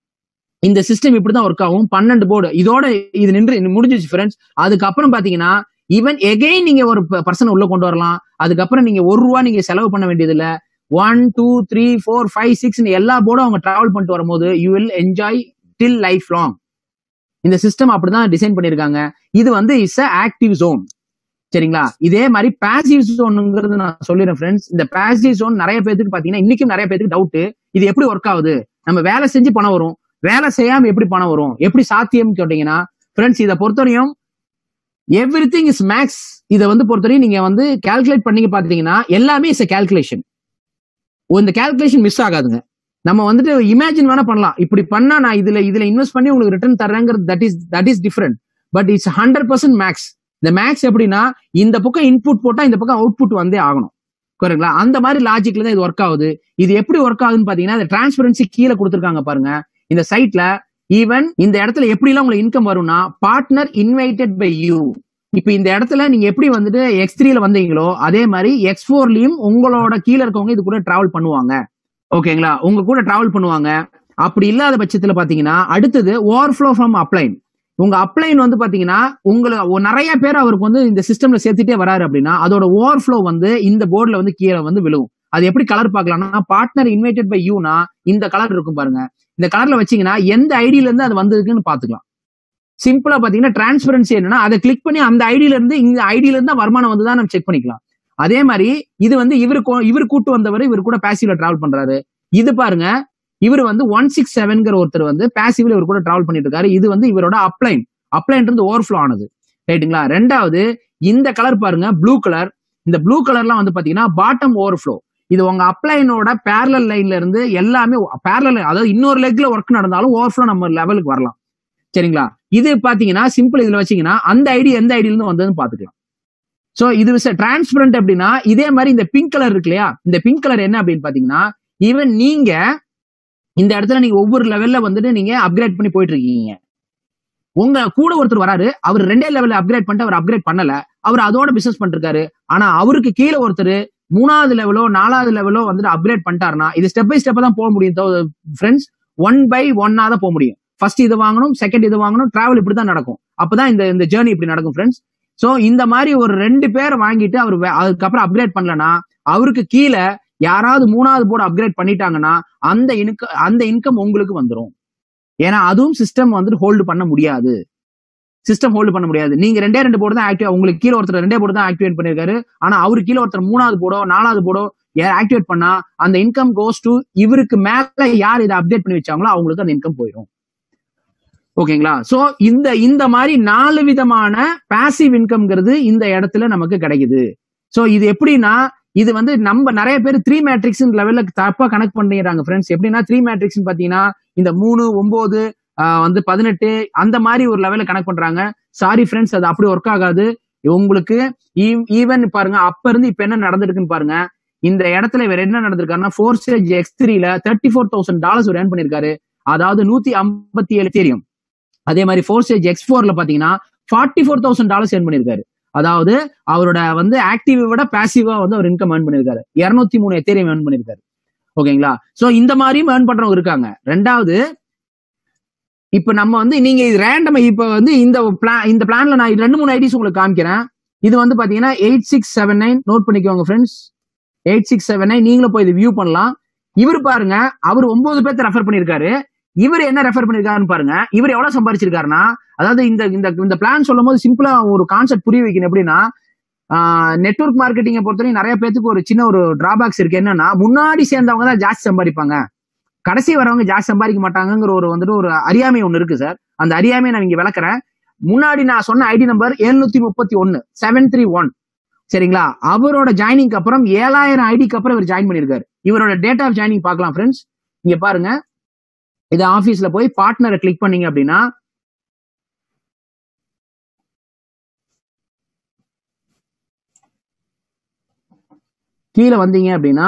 இந்த சிஸ்டம் இப்படிதான் ஒர்க் ஆகும் பன்னெண்டு போர்டு இதோட இது நின்று முடிஞ்சிச்சு ஃப்ரெண்ட்ஸ் அதுக்கப்புறம் பாத்தீங்கன்னா ஈவன் எகைன் நீங்க ஒரு பர்சன் உள்ள கொண்டு வரலாம் அதுக்கப்புறம் நீங்க ஒரு ரூபா நீங்க செலவு பண்ண வேண்டியது இல்ல one two three four five six எல்லா போர்டும் அவங்க டிராவல் பண்ணிட்டு வரும்போது you will enjoy till life long இந்த சிஸ்டம் அப்படிதான் டிசைன் பண்ணிருக்காங்க இது வந்து இஸ் அ ஆக்டிவ் ஜோன் சரிங்களா இதே மாதிரி பாசிவ் ஜோனுங்கிறது நான் சொல்லிடுறேன் ஃப்ரெண்ட்ஸ் இந்த பாசிவ் ஜோன் நிறைய பேருக்கு பாத்தீங்கன்னா இன்னைக்கும் நிறைய பேருக்கு டவுட் இது எப்படி ஒர்க் ஆகுது நம்ம வேலை செஞ்சு பணம் வரும் வேலை செய்யாம எப்படி பணம் வரும் எப்படி சாத்தியம் கேட்டீங்கன்னா ஃப்ரெண்ட்ஸ் இதை பொறுத்தவரையும் எவ்ரி திங் இஸ் மேக்ஸ் இதை வந்து பொறுத்தவரையும் நீங்க வந்து கால்குலேட் பண்ணீங்க பாத்தீங்கன்னா எல்லாமே இஸ் கால்குலேஷன் இந்த கால்குலேஷன் மிஸ் ஆகாதுங்க நம்ம வந்துட்டு இமேஜின் வேணா பண்ணலாம் இப்படி பண்ணா நான் இதுல இதுல இன்வெஸ்ட் பண்ணி உங்களுக்கு ரிட்டர்ன் தர்றேங்கிறது that is that is different but it's hundred percent max இந்த மேக்ஸ் எப்படின்னா இந்த பக்கம் இன்புட் போட்டா இந்த பக்கம் அவுட்புட் வந்தே ஆகணும் கரெக்டுங்களா அந்த மாதிரி லாஜிக்ல தான் இது ஒர்க் ஆகுது இது எப்படி ஒர்க் ஆகுதுன்னு பாத்தீங்கன்னா இந்த டிரான்ஸ்பரன்சி கீழே கொடுத்துருக்காங்க பாருங்க இந்த சைட்ல ஈவன் இந்த இடத்துல எப்படி எல்லாம் உங்களுக்கு இன்கம் வரும்னா பார்ட்னர் இன்வைட்டட் பை யூ இப்ப இந்த இடத்துல நீங்க எப்படி வந்துட்டு எக்ஸ் த்ரீல வந்தீங்களோ அதே மாதிரி எக்ஸ் ஃபோர்லயும் உங்களோட கீழே இருக்கவங்க இது கூட டிராவல் பண்ணுவாங்க ஓகேங்களா உங்க கூட டிராவல் பண்ணுவாங்க அப்படி இல்லாத பட்சத்துல பாத்தீங்கன்னா அடுத்தது ஓவர்ஃப்ளோ ஃப்ரம் அப்ளைன் உங்க அப்ளைன் வந்து பாத்தீங்கன்னா உங்களுக்கு நிறைய பேர் அவருக்கு வந்து இந்த சிஸ்டம்ல சேர்த்துட்டே வராரு அப்படின்னா அதோட ஓவர்ஃப்ளோ வந்து இந்த போர்டுல வந்து கீழே வந்து விழுவும் அது எப்படி கலர் பார்க்கலாம்னா பார்ட்னர் இன்வைட்டட் பை யூனா இந்த கலர் இருக்கும் பாருங்க இந்த கலர்ல வச்சீங்கன்னா எந்த ஐடியில இருந்து அது வந்திருக்குன்னு பாத்துக்கலாம் சிம்பிளா பாத்தீங்கன்னா டிரான்ஸ்பரன்சி என்னன்னா அதை கிளிக் பண்ணி அந்த ஐடியில இருந்து இந்த ஐடியில இருந்து தான் வருமானம் வந்து தான் நம்ம செக் பண்ணிக்கலாம் அதே மாதிரி இது வந்து இவரு இவர் கூட்டு வந்தவர் இவர் கூட பேசிவ்ல டிராவல் பண்றாரு இது பாருங்க இவர் வந்து ஒன் சிக்ஸ் செவன்கிற ஒருத்தர் வந்து பேசிவ்ல இவர் கூட டிராவல் பண்ணிட்டு இருக்காரு இது வந்து இவரோட அப்ளைன் அப்ளைன் இருந்து ஓவர்ஃப்ளோ ஆனது ரைட்டுங்களா ரெண்டாவது இந்த கலர் பாருங்க ப்ளூ கலர் இந்த ப்ளூ கலர்லாம் வந்து பாத்தீங்கன்னா பாட்டம் ஓவர்ஃப்ளோ இது உங்க அப்ளைனோட பேரலல் லைன்ல இருந்து எல்லாமே பேரலல் அதாவது இன்னொரு லெக்ல ஒர்க் நடந்தாலும் ஓவர்ஃப்ளோ நம்ம லெவலுக்கு வரலாம் சரிங்களா இது பாத்தீங்கன்னா சிம்பிள் இதுல வச்சீங்கன்னா அந்த ஐடி எந்த ஐடியில இருந்து வந்ததுன்னு பாத்துக்கலாம் சோ இது டிரான்ஸ்பரண்ட் அப்படின்னா இதே மாதிரி இந்த பிங்க் கலர் இருக்கு இல்லையா இந்த பிங்க் கலர் என்ன அப்படின்னு பாத்தீங்கன்னா ஈவன் நீங்க இந்த இடத்துல நீங்க ஒவ்வொரு லெவல்ல வந்துட்டு நீங்க அப்கிரேட் பண்ணி போயிட்டு இருக்கீங்க உங்க கூட ஒருத்தர் வராரு அவர் ரெண்டே லெவல்ல அப்கிரேட் பண்ணிட்டு அவர் அப்கிரேட் பண்ணல அவர் அதோட பிசினஸ் பண்ணிருக்காரு ஆனா அவருக்கு கீழே ஒருத்தர் மூணாவது லெவலோ நாலாவது லெவலோ வந்துட்டு அப்கிரேட் பண்ணிட்டாருன்னா இது ஸ்டெப் பை ஸ்டெப்பா தான் போக முடியும் ஃப்ரெண்ட்ஸ் ஒன் பை ஒன்னா தான் போக முடியும் ஃபர்ஸ்ட் இது வாங்கணும் செகண்ட் இது வாங்கணும் டிராவல் இப்படி தான் நடக்கும் அப்பதான் இந்த இந்த ஜேர்னி இப்படி நடக்கும் ஃப்ரெண்ட்ஸ் சோ இந்த மாதிரி ஒரு ரெண்டு பேர் வாங்கிட்டு அவர் அதுக்கப்புறம் அப்கிரேட் பண்ணலனா அவருக்கு கீழே யாராவது மூணாவது போர்டு அப்கிரேட் பண்ணிட்டாங்கன்னா அந்த இன்கம் அந்த இன்கம் உங்களுக்கு வந்துடும் ஏன்னா அதுவும் சிஸ்டம் வந்துட்டு ஹோல்டு பண்ண முடியாது சிஸ்டம் ஹோல்டு பண்ண முடியாது நீங்க ரெண்டே ரெண்டு போர்டு தான் ஆக்டிவ் உங்களுக்கு கீழே ஒருத்தர் ரெண்டே போர்டு தான் ஆக்டிவேட் பண்ணிருக்காரு ஆனா அவரு கீழே ஒருத்தர் மூணாவது போர்டோ நாலாவது போர்டோ ஆக்டிவேட் பண்ணா அந்த இன்கம் கோஸ் டு இவருக்கு மேல யார் இதை அப்டேட் பண்ணி வச்சாங்களோ அவங்களுக்கு அந்த இன்கம் போயிடும் ஓகேங்களா சோ இந்த இந்த மாதிரி நாலு விதமான பாசிவ் இன்கம்ங்கிறது இந்த இடத்துல நமக்கு கிடைக்குது சோ இது எப்படின்னா இது வந்து நம்ம நிறைய பேர் த்ரீ மேட்ரிக்ஸ் லெவல்ல தப்பா கனெக்ட் பண்ணிடுறாங்க ஃப்ரெண்ட்ஸ் எப்படின்னா த்ரீ மேட்ரிக்ஸ் பாத்தீங்கன்னா இந்த மூணு ஒன்பது வந்து பதினெட்டு அந்த மாதிரி ஒரு லெவல்ல கனெக்ட் பண்றாங்க சாரி ஃப்ரெண்ட்ஸ் அது அப்படி ஒர்க் ஆகாது உங்களுக்கு ஈவன் பாருங்க அப்ப இருந்து இப்ப என்ன நடந்திருக்குன்னு பாருங்க இந்த இடத்துல இவர் என்ன நடந்திருக்காருன்னா ஃபோர் ஸ்டேஜ் எக்ஸ் த்ரீல thirty four thousand dollars earn பண்ணிருக்காரு அதாவது நூத்தி ஐம்பத்தி ஏழு தெரியும் அதே மாதிரி ஃபோர் ஸ்டேஜ் எக்ஸ் ஃபோர்ல பாத்தீங்கன்னா forty four thousand dollars earn பண்ணிருக்காரு அதாவது அவரோட வந்து ஆக்டிவ் விட பாசிவா வந்து அவர் இன்கம் ஏர்ன் பண்ணிருக்காரு இருநூத்தி மூணு எத்தேரியம் ஏர்ன் பண்ணிருக்காரு ஓகேங்களா சோ இந்த மாதிரியும் ஏர்ன் பண்றவங்க இருக்காங்க ரெண்டாவது இப்ப நம்ம வந்து நீங்க இது ரேண்டம் இப்ப வந்து இந்த பிளான் இந்த பிளான்ல நான் ரெண்டு மூணு ஐடிஸ் உங்களுக்கு காமிக்கிறேன் இது வந்து பாத்தீங்கன்னா eight six seven nine note பண்ணிக்கோங்க friends eight six seven nine நீங்களும் போய் இது வியூ பண்ணலாம் இவர் பாருங்க அவர் ஒன்பது பேர்த்த ரெஃபர் பண்ணிருக்காரு இவர் என்ன ரெஃபர் பண்ணிருக்காருன்னு பாருங்க இவர் எவ்வளவு சம்பாரிச்சிருக்காருன்னா அதாவது இந்த இந்த இந்த பிளான் சொல்லும் போது சிம்பிளா ஒரு கான்செப்ட் புரிய வைக்கணும் எப்படின்னா நெட்ஒர்க் மார்க்கெட்டிங்கை பொறுத்தவரைக்கும் நிறைய பேத்துக்கு ஒரு சின்ன ஒரு டிராபேக்ஸ் இருக்கு என்னன்னா முன்னாடி சேர்ந்தவங்க தான் ஜாஸ்தி சம்பாதிப்பாங்க கடைசி வரவங்க ஜாஸ்தி சம்பாதிக்க மாட்டாங்கிற ஒரு வந்துட்டு ஒரு அறியாமை ஒண்ணு இருக்கு சார் அந்த அறியாமையை நான் இங்க விளக்குறேன் முன்னாடி நான் சொன்ன ஐடி நம்பர் எழுநூத்தி முப்பத்தி ஒன்னு செவன் த்ரீ ஒன் சரிங்களா அவரோட ஜாயினிங்க்கு அப்புறம் ஏழாயிரம் ஐடிக்கு அப்புறம் இவர் ஜாயின் பண்ணிருக்காரு இவரோட டேட் ஆஃப் ஜாயினிங் பார்க்கலாம் ஃப்ரெண்ட்ஸ் இங்க பாருங்க இது ஆபீஸ்ல போய் பார்ட்னரை கிளிக் பண்ணீங்க அப்படின்னா கீழே வந்தீங்க அப்படின்னா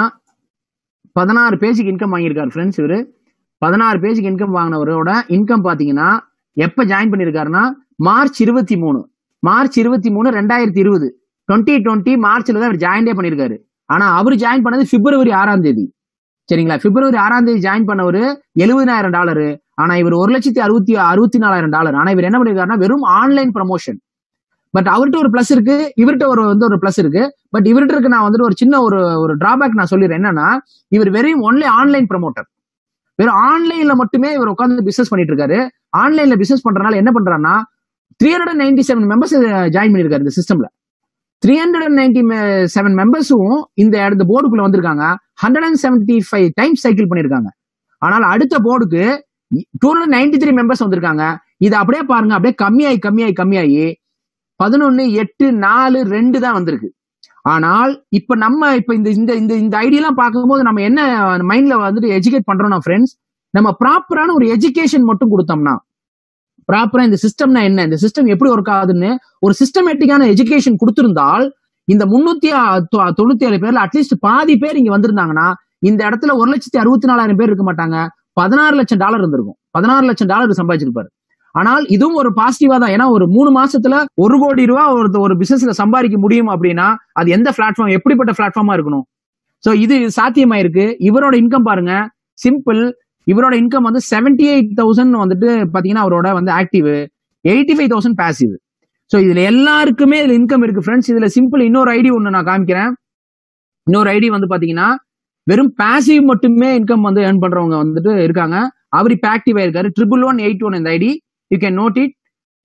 பதினாறு பேஜுக்கு இன்கம் வாங்கியிருக்காரு ஃப்ரெண்ட்ஸ் இவரு பதினாறு பேஜுக்கு இன்கம் வாங்கினவரோட இன்கம் பாத்தீங்கன்னா எப்ப ஜாயின் பண்ணிருக்காருன்னா மார்ச் இருபத்தி மூணு மார்ச் இருபத்தி மூணு ரெண்டாயிரத்தி இருபது டுவெண்ட்டி டுவெண்ட்டி மார்ச்ல தான் அவர் ஜாயின்டே பண்ணிருக்காரு ஆனா அவர் ஜாயின் பண்ணது பிப்ரவரி ஆறாம் தேதி சரிங்களா பிப்ரவரி ஆறாம் தேதி ஜாயின் பண்ணவர் எழுபதாயிரம் டாலரு ஆனா இவர் ஒரு லட்சத்தி அறுபத்தி அறுபத்தி நாலாயிரம் டாலர் ஆனா இவர் என்ன பண்ணிருக்காருன்னா வெறும் ஆன்லைன் ப்ரமோஷன் பட் அவர்கிட்ட ஒரு பிளஸ் இருக்கு இவர்கிட்ட ஒரு வந்து ஒரு பிளஸ் இருக்கு பட் இவர்கிட்ட இருக்கு நான் வந்துட்டு ஒரு சின்ன ஒரு ஒரு டிராபேக் நான் சொல்லிடுறேன் என்னன்னா இவர் வெறும் ஒன்லி ஆன்லைன் ப்ரமோட்டர் வெறும் ஆன்லைன்ல மட்டுமே இவர் உட்காந்து பிசினஸ் பண்ணிட்டு இருக்காரு ஆன்லைன்ல பிசினஸ் பண்றதுனால என்ன பண்றாருன்னா three hundred ninety seven members join பண்ணிருக்காரு இந்த சிஸ்டம்ல three hundred and ninety seven மெம்பர்ஸும் இந்த இந்த போர்டுக்குள்ள வந்திருக்காங்க hundred and seventy five times cycle பண்ணிருக்காங்க ஆனால் அடுத்த போர்டுக்கு two hundred ninety three members வந்திருக்காங்க இது அப்படியே பாருங்க அப்படியே கம்மியாயி கம்மியாயி கம்மியாயி பதினொன்னு எட்டு நாலு ரெண்டு தான் வந்திருக்கு ஆனால் இப்ப நம்ம இப்ப இந்த இந்த இந்த இந்த ஐடியெல்லாம் பார்க்கும்போது நம்ம என்ன மைண்ட்ல வந்துட்டு எஜுகேட் பண்றோம்னா ஃப்ரெண்ட்ஸ் நம்ம ப்ராப்பரான ஒரு எஜுகேஷன் மட்டும் கொடுத்தோம்னா ப்ராப்பரா இந்த சிஸ்டம்னா என்ன இந்த சிஸ்டம் எப்படி ஒர்க் ஆகுதுன்னு ஒரு சிஸ்டமேட்டிக்கான எஜுகேஷன் கொடுத்திருந்தால் இந்த முன்னூத்தி தொண்ணூத்தி ஏழு பேர்ல அட்லீஸ்ட் பாதி பேர் இங்க வந்திருந்தாங்கன்னா இந்த இடத்துல ஒரு லட்சத்தி அறுபத்தி நாலாயிரம் பேர் இருக்க மாட்டாங்க பதினாறு லட்சம் டாலர் இருந்திருக்கும் பதினாறு லட்சம் டாலர் சம்பாதிச்சிருப்பாரு ஆனால் இதுவும் ஒரு பாசிட்டிவா தான் ஏன்னா ஒரு மூணு மாசத்துல ஒரு கோடி ரூபாய் ஒரு ஒரு பிசினஸ்ல சம்பாதிக்க முடியும் அப்படின்னா அது எந்த பிளாட்ஃபார்ம் எப்படிப்பட்ட பிளாட்ஃபார்மா இருக்கணும் சோ இது சாத்தியமாயிருக்கு இவரோட இன்கம் பாருங்க சிம்பிள் இவரோட இன்கம் வந்து செவன்டி எயிட் தௌசண்ட் வந்துட்டு பாத்தீங்கன்னா அவரோட வந்து active eighty five thousand passive so இதுல எல்லாருக்குமே இதுல இன்கம் இருக்கு ஃப்ரெண்ட்ஸ் இதுல சிம்பிள் இன்னொரு ஐடி ஒன்று நான் காமிக்கிறேன் இன்னொரு ஐடி வந்து பாத்தீங்கன்னா வெறும் பேசிவ் மட்டுமே இன்கம் வந்து ஏர்ன் பண்றவங்க வந்துட்டு இருக்காங்க அவர் இப்ப ஆக்டிவ் ஆயிருக்காரு ட்ரிபிள் ஒன் எயிட் ஒன் இந்த ID you can note it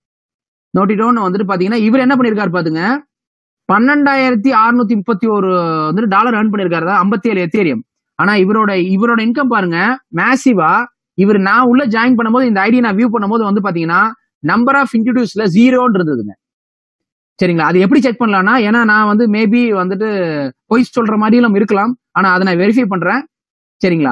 note it one வந்துட்டு பாத்தீங்கன்னா இவர் என்ன பண்ணிருக்காரு பாத்துங்க பன்னெண்டாயிரத்தி அறுநூத்தி முப்பத்தி ஒரு வந்துட்டு டாலர் ஏர்ன் பண்ணிருக்காரு ஐம்பத்தி ஏழு எத்தேரியம் ஆனா இவரோட இவரோட இன்கம் பாருங்க மேசிவா இவர் நான் உள்ள ஜாயின் பண்ணும்போது இந்த ஐடி நான் வியூ பண்ணும்போது வந்து பாத்தீங்கன்னா நம்பர் ஆஃப் இன்ட்ரடியூஸ்ல ஜீரோன்னு இருந்ததுங்க சரிங்களா அது எப்படி செக் பண்ணலாம்னா ஏன்னா நான் வந்து மேபி வந்துட்டு பொய் சொல்ற மாதிரியும் இருக்கலாம் ஆனா அதை நான் வெரிஃபை பண்றேன் சரிங்களா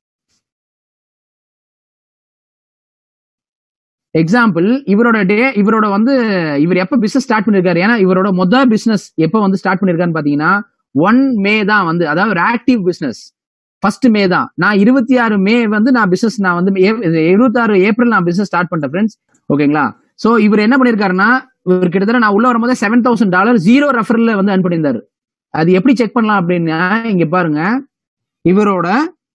எக்ஸாம்பிள் இவரோட டே இவரோட வந்து இவர் எப்ப பிசினஸ் ஸ்டார்ட் பண்ணிருக்காரு ஏன்னா இவரோட மொதல் பிசினஸ் எப்ப வந்து ஸ்டார்ட் பண்ணிருக்காருன்னு பாத்தீங்கன்னா ஒன் மே தான் வந்து அதாவது ஒரு ஆக்டிவ் பிசினஸ் ஃபர்ஸ்ட் மே தான் நான் இருபத்தி ஆறு மே வந்து நான் பிசினஸ் நான் வந்து இருபத்தி ஆறு ஏப்ரல் நான் பிசினஸ் ஸ்டார்ட் பண்ணிட்டேன் ஃப்ரெண்ட்ஸ் ஓகேங்களா சோ இவர் என்ன பண்ணிருக்காருன்னா இவர் கிட்டத்தட்ட நான் உள்ள வரும்போது seven thousand dollar zero referral வந்து அன் பண்ணியிருந்தாரு அது எப்படி செக் பண்ணலாம் அப்படின்னா இங்க பாருங்க இவரோட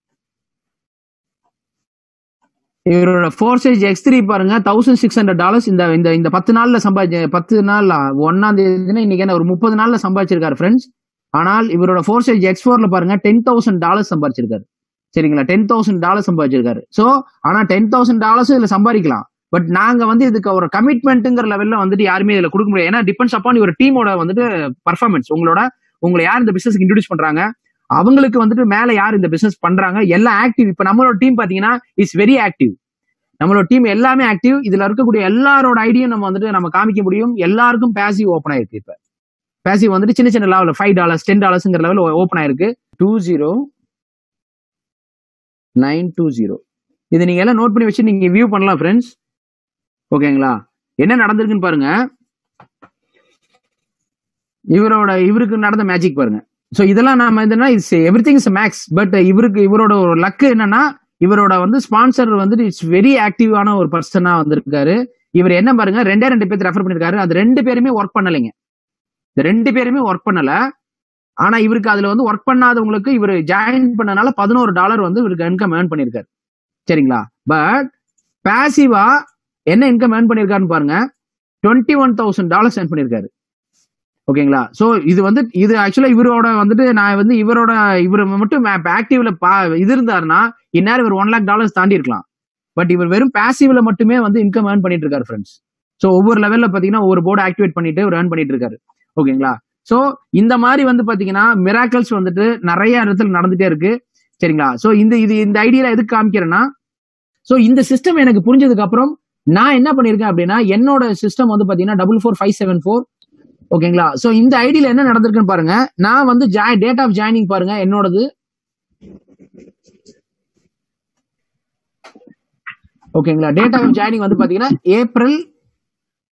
இவரோட ஃபோர் சைஸ் எக்ஸ் த்ரீ பாருங்க தௌசண்ட் சிக்ஸ் ஹண்ட்ரட் டாலர்ஸ் இந்த இந்த இந்த பத்து நாள்ல சம்பாதிச்ச பத்து நாள் ஒன்னாம் தேதினா இன்னைக்கு என்ன ஒரு முப்பது நாள்ல சம்பாதிச்சிருக்காரு ஃப்ரெண்ட்ஸ் ஆனால் இவரோட ஃபோர் சைஸ் எக்ஸ் ஃபோர்ல பாருங்க டென் தௌசண்ட் டாலர்ஸ் சம்பாதிச்சிருக்காரு சரிங்களா டென் தௌசண்ட் டாலர் சம்பாதிச்சிருக்காரு ஸோ ஆனா டென் தௌசண்ட் டாலர்ஸ் இதுல சம்பாதிக்கலாம் பட் நாங்க வந்து இதுக்கு ஒரு கமிட்மெண்ட்டுங்கிற லெவல்ல வந்துட்டு யாருமே இதுல கொடுக்க முடியாது ஏன்னா டிபெண்ட்ஸ் அப்பான் இவர் டீமோட வந்துட்டு பர்ஃபார்மன்ஸ் உங்களோட உங்களை யார் இந்த பிசினஸ் இன்ட்ரடியூஸ் பண்றாங்க அவங்களுக்கு வந்துட்டு மேல யார் இந்த பிசினஸ் பண்றாங்க எல்லாம் ஆக்டிவ் இப்ப நம்மளோட டீம் பாத்தீங்கன்னா இஸ் வெரி ஆக்டிவ் நம்மளோட டீம் எல்லாமே ஆக்டிவ் இதுல இருக்கக்கூடிய எல்லாரோட ஐடியும் நம்ம வந்துட்டு நம்ம காமிக்க முடியும் எல்லாருக்கும் பேசிவ் ஓப்பன் ஆயிருக்கு இப்ப பேசிவ் வந்துட்டு சின்ன சின்ன லெவல் ஃபைவ் டாலர்ஸ் டென் டாலர்ஸ்ங்கிற லெவல் ஓப்பன் ஆயிருக்கு two zero nine two zero இது நீங்க எல்லாம் நோட் பண்ணி வச்சு நீங்க வியூ பண்ணலாம் ஃப்ரெண்ட்ஸ் ஓகேங்களா என்ன நடந்திருக்குன்னு பாருங்க இவரோட இவருக்கு நடந்த மேஜிக் பாருங்க ஸோ இதெல்லாம் நாம என்னன்னா it's everything is max but இவருக்கு இவரோட ஒரு லக்கு என்னன்னா இவரோட வந்து ஸ்பான்சர் வந்துட்டு இட்ஸ் வெரி ஆக்டிவான ஒரு பர்சனா வந்திருக்காரு இவர் என்ன பாருங்க ரெண்டே ரெண்டு பேர்த்து ரெஃபர் பண்ணிருக்காரு அது ரெண்டு பேருமே ஒர்க் பண்ணலைங்க இந்த ரெண்டு பேருமே ஒர்க் பண்ணல ஆனா இவருக்கு அதுல வந்து ஒர்க் பண்ணாதவங்களுக்கு இவர் ஜாயின் பண்ணனால பதினோரு டாலர் வந்து இவருக்கு இன்கம் ஏர்ன் பண்ணிருக்காரு சரிங்களா பட் பேசிவா என்ன இன்கம் ஏர்ன் பண்ணிருக்காருன்னு பாருங்க twenty one thousand dollars earn பண்ணிருக்காரு ஓகேங்களா சோ இது வந்து இது ஆக்சுவலா இவரோட வந்துட்டு நான் வந்து இவரோட இவர் மட்டும் ஆக்டிவ்ல பா இது இருந்தாருன்னா இந்நேரம் இவர் ஒன் லேக் டாலர்ஸ் தாண்டி இருக்கலாம் பட் இவர் வெறும் பேசிவ்ல மட்டுமே வந்து இன்கம் ஏர்ன் பண்ணிட்டு இருக்காரு ஃப்ரெண்ட்ஸ் ஸோ ஒவ்வொரு லெவல்ல பாத்தீங்கன்னா ஒவ்வொரு போர்டு ஆக்டிவேட் பண்ணிட்டு இவர் ஏர்ன் பண்ணிட்டு இருக்காரு ஓகேங்களா சோ இந்த மாதிரி வந்து பாத்தீங்கன்னா மிராக்கல்ஸ் வந்துட்டு நிறைய இடத்துல நடந்துட்டே இருக்கு சரிங்களா சோ இந்த இது இந்த ஐடியா எதுக்கு காமிக்கிறேன்னா சோ இந்த சிஸ்டம் எனக்கு புரிஞ்சதுக்கு அப்புறம் நான் என்ன பண்ணிருக்கேன் அப்படின்னா என்னோட சிஸ்டம் வந்து பாத்தீங்கன்னா double four five seven four ஓகேங்களா சோ இந்த ஐடியில என்ன நடந்திருக்குன்னு பாருங்க நான் வந்து டேட் ஆஃப் ஜாயினிங் பாருங்க என்னோடது ஓகேங்களா டேட் ஆஃப் ஜாயினிங் வந்து பாத்தீங்கன்னா ஏப்ரல்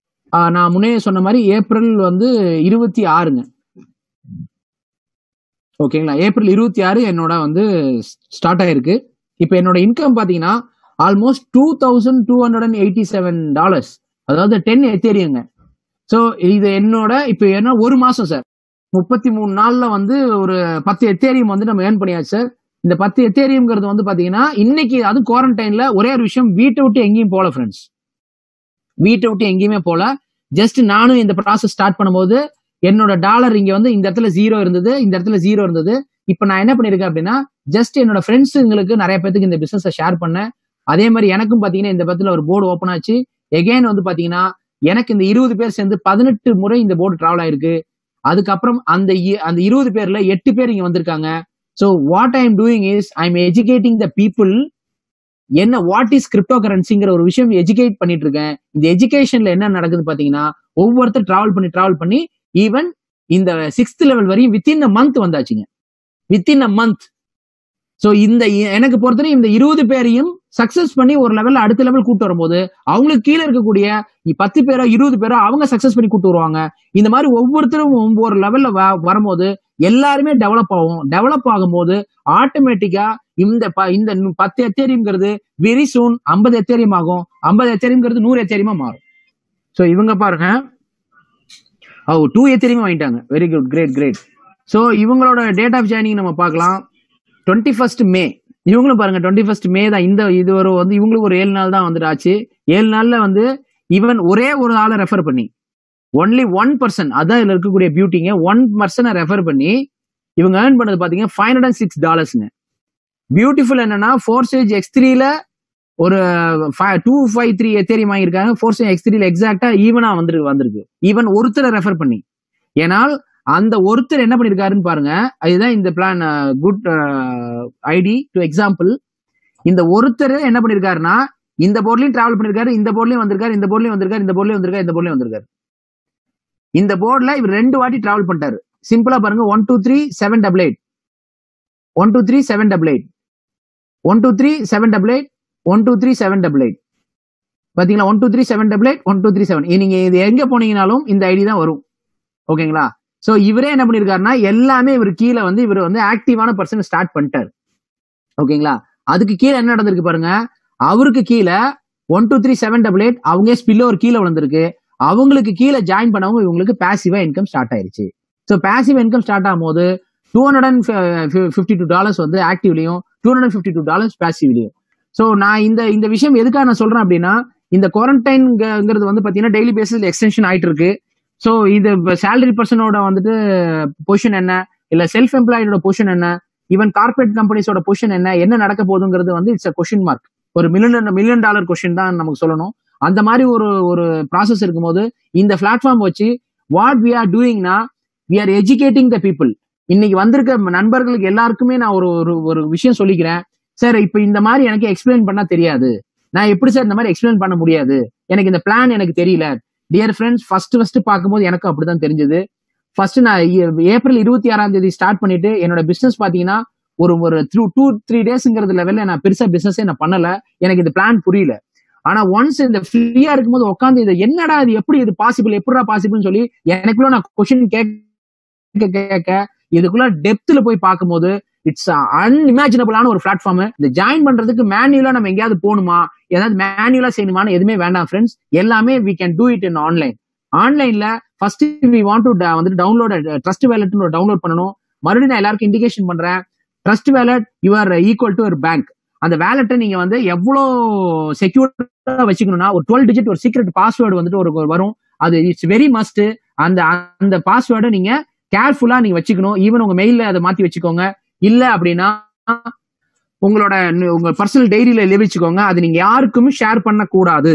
நான் முன்னே சொன்ன மாதிரி ஏப்ரல் வந்து இருபத்தி ஆறுங்க ஓகேங்களா ஏப்ரல் இருபத்தி ஆறு என்னோட வந்து ஸ்டார்ட் ஆயிருக்கு இப்போ என்னோட இன்கம் பாத்தீங்கன்னா almost two thousand two hundred and eighty seven dollars அதாவது டென் எத்தேரியுங்க ஸோ இது என்னோட இப்போ என்ன ஒரு மாசம் சார் முப்பத்தி மூணு நாள்ல வந்து ஒரு பத்து எத்தேரியம் வந்து நம்ம ஏர்ன் பண்ணியாச்சு சார் இந்த பத்து எத்தேரியம்ங்கிறது வந்து பாத்தீங்கன்னா இன்னைக்கு அது குவாரண்டைன்ல ஒரே ஒரு விஷயம் வீட்டை விட்டு எங்கேயும் போல ஃப்ரெண்ட்ஸ் வீட்டை விட்டு எங்கேயுமே போல ஜஸ்ட் நானும் இந்த ப்ராசஸ் ஸ்டார்ட் பண்ணும்போது என்னோட டாலர் இங்க வந்து இந்த இடத்துல ஜீரோ இருந்தது இந்த இடத்துல ஜீரோ இருந்தது இப்போ நான் என்ன பண்ணிருக்கேன் அப்படின்னா ஜஸ்ட் என்னோட ஃப்ரெண்ட்ஸுங்களுக்கு நிறைய பேத்துக்கு இந்த பிசினஸை ஷேர் பண்ணேன் அதே மாதிரி எனக்கும் பாத்தீங்கன்னா இந்த பத்துல ஒரு போர்டு ஓப்பன் ஆச்சு எகைன் வந்து பாத்தீங்கன்னா எனக்கு இந்த இருபது பேர் சேர்ந்து பதினெட்டு முறை இந்த போர்டு டிராவல் ஆயிருக்கு அதுக்கப்புறம் அந்த இ- அந்த இருபது பேர்ல எட்டு பேர் இங்க வந்திருக்காங்க so what I am doing is I am educating the people என்ன வாட் இஸ் கிரிப்டோ கரன்சிங்கிற ஒரு விஷயம் எஜுகேட் பண்ணிட்டு இருக்கேன் இந்த எஜுகேஷன்ல என்ன நடக்குது பாத்தீங்கன்னா ஒவ்வொருத்தர் டிராவல் பண்ணி டிராவல் பண்ணி ஈவன் இந்த சிக்ஸ்த் லெவல் வரையும் வித்தின் அ மந்த் வந்தாச்சுங்க வித்தின் அ மந்த் சோ இந்த இ- எனக்கு பொறுத்தவரை இந்த இருபது பேரையும் சக்சஸ் பண்ணி ஒரு லெவல்ல அடுத்த லெவல் கூட்டு வரும்போது அவங்களுக்கு கீழே இருக்கக்கூடிய இ- பத்து பேரோ இருபது பேரோ அவங்க சக்சஸ் பண்ணி கூட்டு வருவாங்க இந்த மாதிரி ஒவ்வொருத்தரும் ஒவ்வொரு லெவல்ல வரும்போது எல்லாருமே டெவலப் ஆகும் டெவலப் ஆகும்போது ஆட்டோமேட்டிக்கா இந்த ப- இந்த நு- பத்து எத்தேரியம்ங்கிறது வெரி சூன் ஐம்பது எத்தேரியம் ஆகும் ஐம்பது எத்தேரியம்ங்கிறது நூறு எத்தேரியமா மாறும் சோ இவங்க பாருங்க ஓ டூ எத்தேரியமா வாங்கிட்டாங்க very good great great so இவங்களோட டேட் ஆஃப் ஜாயினிங் நம்ம பார்க்கலாம் டுவெண்ட்டி ஃபர்ஸ்ட் மே இவங்களும் பாருங்க டுவெண்ட்டி ஃபர்ஸ்ட் மே தான் இந்த இது ஒரு வந்து இவங்களுக்கு ஒரு ஏழு நாள் தான் வந்துட்டு ஆச்சு ஏழு நாள்ல வந்து ஈவன் ஒரே ஒரு ஆளை ரெஃபர் பண்ணி ஒன்லி ஒன் பர்சன் அதான் இதுல இருக்கக்கூடிய பியூட்டிங்க ஒன் பர்சனை ரெஃபர் பண்ணி இவங்க ஏர்ன் பண்ணது பாத்தீங்க ஃபைவ் ஹண்ட்ரட் அண்ட் சிக்ஸ் டாலர்ஸ்ங்க பியூட்டிஃபுல் என்னன்னா ஃபோர் ஸ்டேஜ் எக்ஸ் த்ரீல ஒரு டூ ஃபைவ் த்ரீ எத்தேரியம் வாங்கியிருக்காங்க ஃபோர் ஸ்டேஜ் எக்ஸ் த்ரீல எக்ஸாக்டா ஈவனா வந்துருக்கு வந்திருக்கு ஈவன் ஒருத்தரை ரெஃபர் பண்ணி ஏனால் அந்த ஒருத்தர் என்ன பண்ணிருக்காருன்னு பாருங்க அதுதான் இந்த plan good ID to example இந்த ஒருத்தர் என்ன பண்ணிருக்காருன்னா இந்த போர்ட்லயும் டிராவல் பண்ணிருக்காரு இந்த போர்ட்லயும் வந்திருக்காரு இந்த போர்ட்லயும் வந்திருக்காரு இந்த போர்ட்லயும் வந்திருக்காரு இந்த போர்ட்லயும் வந்திருக்காரு இந்த போர்ட்ல இவர் ரெண்டு வாட்டி டிராவல் பண்ணிட்டாரு சிம்பிளா பாருங்க one two three seven double eight one two three seven double eight one two three seven double eight one two three seven double eight பாத்தீங்களா one two three seven double eight one two three seven நீங்க இது எங்க போனீங்கனாலும் இந்த ID தான் வரும் ஓகேங்களா so இவரே என்ன பண்ணிருக்காருன்னா எல்லாமே இவர் கீழே வந்து இவர் வந்து ஆக்டிவான பர்சன் ஸ்டார்ட் பண்ணிட்டாரு ஓகேங்களா அதுக்கு கீழே என்ன நடந்திருக்கு பாருங்க அவருக்கு கீழே one two three seven double eight அவங்க ஸ்பில் ஒரு கீழே விழுந்திருக்கு அவங்களுக்கு கீழே ஜாயின் பண்ணவங்க இவங்களுக்கு பாசிவா இன்கம் ஸ்டார்ட் ஆயிருச்சு ஸோ பாசிவ் இன்கம் ஸ்டார்ட் ஆகும்போது two hundred and fifty two dollars வந்து ஆக்டிவ்லையும் two hundred fifty two dollars பாசிவ்லையும் ஸோ நான் இந்த இந்த விஷயம் எதுக்காக நான் சொல்றேன் அப்படின்னா இந்த குவாரண்டைன்ங்கிறது வந்து பாத்தீங்கன்னா டெய்லி பேசிஸ்ல எக்ஸ்டென்ஷன் ஆயிட்டு இருக்கு ஸோ இது சேலரி பர்சனோட வந்துட்டு பொசிஷன் என்ன இல்ல செல்ஃப் எம்ப்ளாய்டோட பொசிஷன் என்ன ஈவன் கார்பரேட் கம்பெனிஸோட பொசிஷன் என்ன என்ன நடக்க போகுதுங்கிறது வந்து இட்ஸ் அ கொஷின் மார்க் ஒரு மில்லியன் மில்லியன் டாலர் கொஸ்டின் தான் நமக்கு சொல்லணும் அந்த மாதிரி ஒரு ஒரு ப்ராசஸ் இருக்கும்போது இந்த பிளாட்ஃபார்ம் வச்சு வாட் வி ஆர் டூயிங்னா we are educating the people இன்னைக்கு வந்திருக்க நண்பர்களுக்கு எல்லாருக்குமே நான் ஒரு ஒரு ஒரு விஷயம் சொல்லிக்கிறேன் சார் இப்போ இந்த மாதிரி எனக்கு எக்ஸ்பிளைன் பண்ணா தெரியாது நான் எப்படி சார் இந்த மாதிரி எக்ஸ்பிளைன் பண்ண முடியாது எனக்கு இந்த பிளான் எனக்கு தெரியல டியர் ஃப்ரெண்ட்ஸ் ஃபர்ஸ்ட் ஃபர்ஸ்ட் பார்க்கும்போது எனக்கும் அப்படிதான் தெரிஞ்சது ஃபர்ஸ்ட் நான் ஏ- ஏப்ரல் இருபத்தி ஆறாம் தேதி ஸ்டார்ட் பண்ணிட்டு என்னோட பிசினஸ் பாத்தீங்கன்னா ஒரு ஒரு த்ரூ டூ த்ரீ டேஸ்ங்கிறது லெவல்ல நான் பெருசா பிசினஸே நான் பண்ணல எனக்கு இந்த பிளான் புரியல ஆனா ஒன்ஸ் இந்த ஃப்ரீயா இருக்கும்போது உட்காந்து இது என்னடா இது எப்படி இது பாசிபிள் எப்படிடா பாசிபிள்னு சொல்லி எனக்குள்ள நான் கொஸ்டின் கேட்க கேட்க இதுக்குள்ள டெப்த்ல போய் பார்க்கும்போது இட்ஸ் அன்இமேஜினபிளான ஒரு பிளாட்ஃபார்ம் இந்த ஜாயின் பண்றதுக்கு மேனுவலா நம்ம எங்கேயாவது போகணுமா ஏதாவது மேனுவலா செய்யணுமான்னு எதுவுமே வேண்டாம் ஃப்ரெண்ட்ஸ் எல்லாமே we can do it in online ஆன்லைன்ல ஃபர்ஸ்ட் வி வாண்ட் டு வந்துட்டு டவுன்லோட் ட்ரஸ்ட் வேலட்னு ஒரு டவுன்லோட் பண்ணணும் மறுபடியும் நான் எல்லாருக்கும் இண்டிகேஷன் பண்றேன் trust wallet you are equal to ஒரு பேங்க் அந்த வேலட்டை நீங்க வந்து எவ்வளோ செக்யூர்டா வச்சுக்கணும்னா ஒரு டுவெல் டிஜிட் ஒரு சீக்ரெட் பாஸ்வேர்டு வந்துட்டு ஒரு ஒரு வரும் அது இட்ஸ் வெரி மஸ்ட் அந்த அந்த பாஸ்வேர்டை நீங்க கேர்ஃபுல்லா நீங்க வச்சுக்கணும் ஈவன் உங்க மெயில்ல அதை மாத்தி வச்சுக்கோங்க இல்ல அப்படின்னா உங்களோட ந- உங்க பர்சனல் டைரியில எழுதி வச்சுக்கோங்க அது நீங்க யாருக்கும் ஷேர் பண்ணக்கூடாது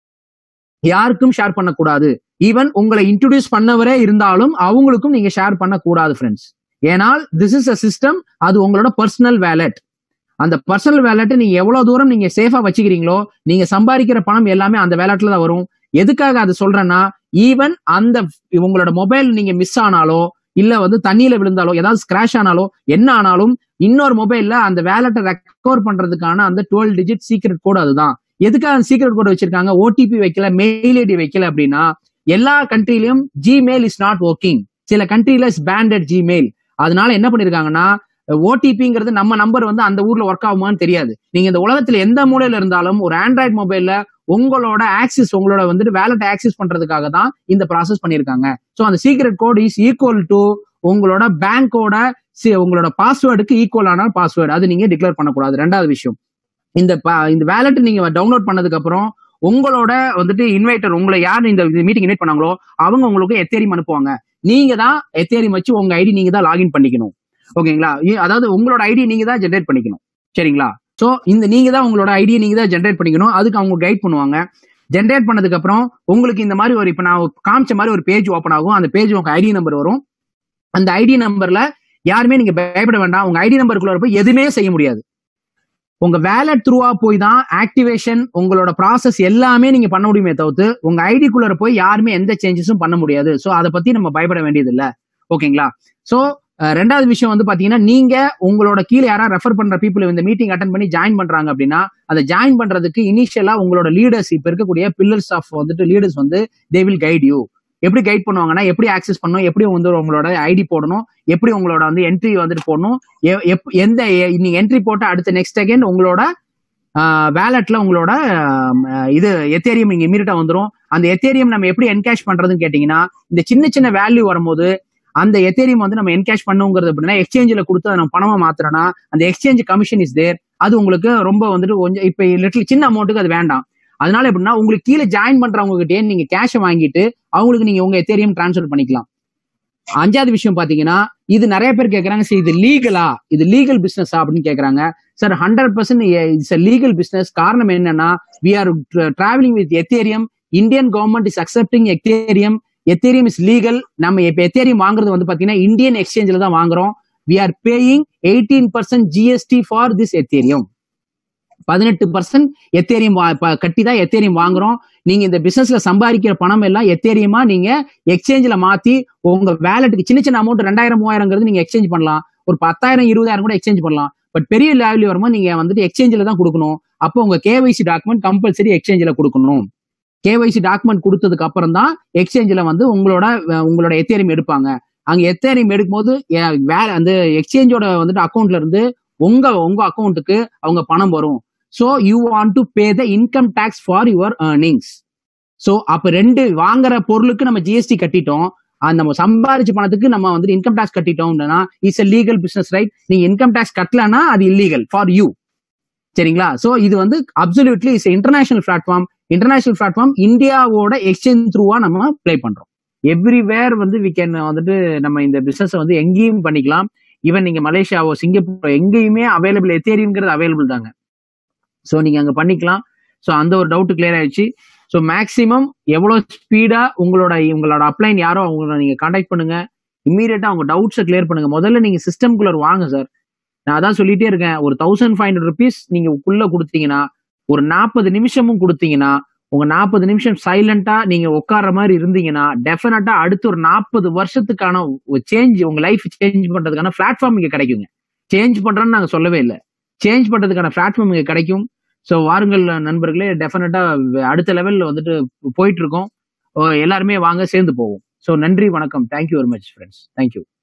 யாருக்கும் ஷேர் பண்ணக்கூடாது ஈவன் உங்களை இன்ட்ரோடியூஸ் பண்ணவரே இருந்தாலும் அவங்களுக்கும் நீங்க ஷேர் பண்ணக்கூடாது ஃப்ரெண்ட்ஸ் ஏனால் திஸ் இஸ் அ சிஸ்டம் அது உங்களோட பர்சனல் வேலட் அந்த பர்சனல் வேலட்டை நீங்க எவ்வளவு தூரம் நீங்க சேஃபா வச்சுக்கிறீங்களோ நீங்க சம்பாதிக்கிற பணம் எல்லாமே அந்த வேலட்ல தான் வரும் எதுக்காக அது சொல்றேன்னா ஈவன் அந்த உங்களோட மொபைல் நீங்க மிஸ் ஆனாலோ இல்ல வந்து தண்ணியில விழுந்தாலோ ஏதாவது ஸ்கிராச் ஆனாலோ என்ன ஆனாலும் இன்னொரு மொபைல்ல அந்த வேலட்டை ரெக்கவர் பண்றதுக்கான அந்த டுவெல் டிஜிட் சீக்ரெட் கோட் அதுதான் எதுக்காக சீக்ரெட் கோட் வச்சிருக்காங்க ஓடிபி வைக்கல மெயில் ஐடி வைக்கல அப்படின்னா எல்லா கண்ட்ரிலயும் ஜிமெயில் இஸ் நாட் ஒர்க்கிங் சில கண்ட்ரில இஸ் பேண்டட் ஜிமெயில் அதனால என்ன பண்ணிருக்காங்கன்னா ஓடிபிங்கிறது நம்ம நம்பர் வந்து அந்த ஊர்ல ஒர்க் ஆகுமான்னு தெரியாது நீங்க இந்த உலகத்துல எந்த மூலையில இருந்தாலும் ஒரு ஆண்ட்ராய்டு மொபைல்ல உங்களோட ஆக்சிஸ் உங்களோட வந்துட்டு வேலட் ஆக்சஸ் பண்றதுக்காக தான் இந்த ப்ராசஸ் பண்ணிருக்காங்க ஸோ அந்த secret code is equal to உங்களோட பேங்கோட உங்களோட பாஸ்வேர்டுக்கு ஈக்குவல் ஆன பாஸ்வேர்டு அது நீங்க டிக்ளேர் பண்ணக்கூடாது ரெண்டாவது விஷயம் இந்த ப- இந்த வேலட் நீங்க டவுன்லோட் பண்ணதுக்கு அப்புறம் உங்களோட வந்துட்டு இன்வைட்டர் உங்களை யார் இந்த மீட்டிங் இன்வைட் பண்ணாங்களோ அவங்க உங்களுக்கு எத்தேரியம் அனுப்புவாங்க நீங்க தான் எத்தேரியம் வச்சு உங்க ஐடி நீங்க தான் லாகின் பண்ணிக்கணும் ஓகேங்களா இ- அதாவது உங்களோட ஐடி நீங்க தான் ஜென்ரேட் பண்ணிக்கணும் சரிங்களா சோ இந்த நீங்க தான் உங்களோட ஐடியை நீங்க தான் ஜென்ரேட் பண்ணிக்கணும் அதுக்கு அவங்க கைட் பண்ணுவாங்க ஜென்ரேட் பண்ணதுக்கு அப்புறம் உங்களுக்கு இந்த மாதிரி ஒரு இப்ப நான் காமிச்ச மாதிரி ஒரு பேஜ் ஓப்பன் ஆகும் அந்த பேஜ் உங்க ஐடி நம்பர் வரும் அந்த ஐடி நம்பர்ல யாருமே நீங்க பயப்பட வேண்டாம் உங்க ஐடி நம்பருக்குள்ள போய் எதுவுமே செய்ய முடியாது உங்க வேலட் த்ரூவா போய் தான் ஆக்டிவேஷன் உங்களோட ப்ராசஸ் எல்லாமே நீங்க பண்ண முடியுமே தவிர்த்து உங்க ஐடிக்குள்ள போய் யாருமே எந்த சேஞ்சஸும் பண்ண முடியாது சோ அதை பத்தி நம்ம பயப்பட வேண்டியது இல்ல ஓகேங்களா சோ ரெண்டாவது விஷயம் வந்து பாத்தீங்கன்னா நீங்க உங்களோட கீழே யாரா ரெஃபர் பண்ற பீப்புள் இந்த மீட்டிங் அட்டன் பண்ணி ஜாயின் பண்றாங்க அப்படின்னா அதை ஜாயின் பண்றதுக்கு இனிஷியலா உங்களோட லீடர்ஸ் இப்ப இருக்கக்கூடிய பில்லர்ஸ் ஆஃப் வந்துட்டு லீடர்ஸ் வந்து தே வில் கைட் யூ எப்படி கைட் பண்ணுவாங்கன்னா எப்படி ஆக்சஸ் பண்ணணும் எப்படி வந்து உங்களோட ஐடி போடணும் எப்படி உங்களோட வந்து என்ட்ரி வந்துட்டு போடணும் எ- எப்- எந்த எ- நீங்க என்ட்ரி போட்ட அடுத்த நெக்ஸ்ட் செகண்ட் உங்களோட வேலட்ல உங்களோட ஆம், அஹ், இது எத்தேரியம் இங்க இமீடியட்டா வந்துரும் அந்த எத்தேரியம் நம்ம எப்படி என்கேஷ் பண்றதுன்னு கேட்டீங்கன்னா இந்த சின்ன சின்ன வேல்யூ வரும்போது அந்த எத்தேரியம் வந்து நம்ம என்கேஷ் பண்ணுங்கிறது அப்படின்னா எக்ஸ்சேஞ்சில் கொடுத்து அதை நம்ம பணமா மாத்துறோம்னா அந்த எக்ஸ்சேஞ்ச் கமிஷன் இஸ் தேர் அது உங்களுக்கு ரொம்ப வந்துட்டு கொஞ்சம் இப்ப லிட்டில் சின்ன அமௌண்ட்டுக்கு அது வேண்டாம் அதனால எப்படின்னா உங்களுக்கு கீழே ஜாயின் பண்றவங்க கிட்டே நீங்க கேஷை வாங்கிட்டு அவங்களுக்கு நீங்க உங்க எத்தேரியம் டிரான்ஸ்ஃபர் பண்ணிக்கலாம் அஞ்சாவது விஷயம் பாத்தீங்கன்னா இது நிறைய பேர் கேக்குறாங்க சரி இது லீகலா இது லீகல் பிசினஸா அப்படின்னு கேக்குறாங்க sir hundred percent it's legal business காரணம் என்னன்னா we are travelling with Ethereum Indian government is accepting Ethereum Ethereum is legal நம்ம இப்ப எத்தேரியம் வாங்குறது வந்து பாத்தீங்கன்னா இந்தியன் எக்ஸ்சேஞ்சில் தான் வாங்குறோம் we are paying eighteen percent GST for this Ethereum பதினெட்டு பர்சன்ட் எத்தேரியம் கட்டி தான் எத்தேரியம் வாங்குறோம் நீங்க இந்த பிசினஸ்ல சம்பாதிக்கிற பணம் எல்லாம் எத்தேரியமா நீங்க எக்ஸ்சேஞ்சில் மாத்தி உங்க வேலெட்டுக்கு சின்ன சின்ன அமௌண்ட் ரெண்டாயிரம் மூவாயிரங்கிறது நீங்க எக்ஸ்சேஞ்ச் பண்ணலாம் ஒரு பத்தாயிரம் இருபதாயிரம் கூட எக்ஸ்சேஞ்ச் பண்ணலாம் பட் பெரிய லெவல் வரும்போது நீங்க வந்துட்டு எக்ஸ்சேஞ்சில் தான் கொடுக்கணும் அப்போ உங்க கேவைசி டாக்குமெண்ட் கம்பல்சரி எக்ஸ்சேஞ்சில் கொடுக்கணும் கேவைசி டாக்குமெண்ட் கொடுத்ததுக்கு அப்புறம் தான் எக்ஸ்சேஞ்சில் வந்து உங்களோட அஹ், உங்களோட எத்தேரியம் எடுப்பாங்க அங்க எத்தேரியம் எடுக்கும்போது அஹ், வேற அந்த எக்ஸ்சேஞ்சோட வந்துட்டு அக்கௌண்ட்ல இருந்து உங்க உங்க அக்கௌண்ட்டுக்கு அவங்க பணம் வரும் so you want to pay the income tax for your earnings so அப்ப ரெண்டு வாங்குற பொருளுக்கு நம்ம ஜிஎஸ்டி கட்டிட்டோம் அந்த நம்ம சம்பாரிச்ச பணத்துக்கு நம்ம வந்து இன்கம் டேக்ஸ் கட்டிட்டோம்னா it's a legal business right நீங்க இன்கம் டேக்ஸ் கட்டலனா அது இல்லீகல் ஃபார் யூ சரிங்களா சோ இது வந்து absolutely it's international platform international platform இந்தியாவோட எக்ஸ்சேஞ்ச் த்ரூவா நம்ம ப்ளே பண்றோம் எவ்ரிவேர் வந்து வி கேன் வந்துட்டு நம்ம இந்த பிசினஸ் வந்து எங்கேயும் பண்ணிக்கலாம் ஈவன் நீங்க மலேசியாவோ சிங்கப்பூர் எங்கேயுமே அவைலபிள் எத்தேரியம்ங்கிறது அவைலபிள் தாங்க ஸோ நீங்க அங்க பண்ணிக்கலாம் ஸோ அந்த ஒரு டவுட் கிளியர் ஆயிடுச்சு ஸோ மேக்ஸிமம் எவ்வளோ ஸ்பீடா உங்களோட உங்களோட அப்ளைன் யாரோ அவங்கள நீங்க காண்டாக்ட் பண்ணுங்க இம்மீடியட்டா அவங்க டவுட்ஸை கிளியர் பண்ணுங்க முதல்ல நீங்க சிஸ்டம்குள்ள வாங்க சார் நான் அதான் சொல்லிட்டே இருக்கேன் ஒரு தௌசண்ட் ஃபைவ் ஹண்ட்ரட் ருபீஸ் நீங்க உள்ள கொடுத்தீங்கன்னா ஒரு நாற்பது நிமிஷமும் கொடுத்தீங்கன்னா உங்க நாற்பது நிமிஷம் சைலண்டா நீங்க உட்கார்ற மாதிரி இருந்தீங்கன்னா டெஃபினட்டா அடுத்து ஒரு நாற்பது வருஷத்துக்கான சேஞ்ச் உங்க லைஃப் சேஞ்ச் பண்றதுக்கான பிளாட்ஃபார்ம் இங்க கிடைக்குங்க சேஞ்ச் பண்றேன்னு நாங்க சொல்லவே இல்லை சேஞ்ச் பண்றதுக்கான பிளாட்ஃபார்ம் இங்க கிடைக்கும் ஸோ வாருங்கள் நண்பர்களே டெஃபினட்டா அடுத்த லெவல்ல வந்துட்டு போயிட்டு இருக்கோம் ஓ, எல்லாருமே வாங்க சேர்ந்து போவோம் ஸோ நன்றி வணக்கம் thank you very much friends thank you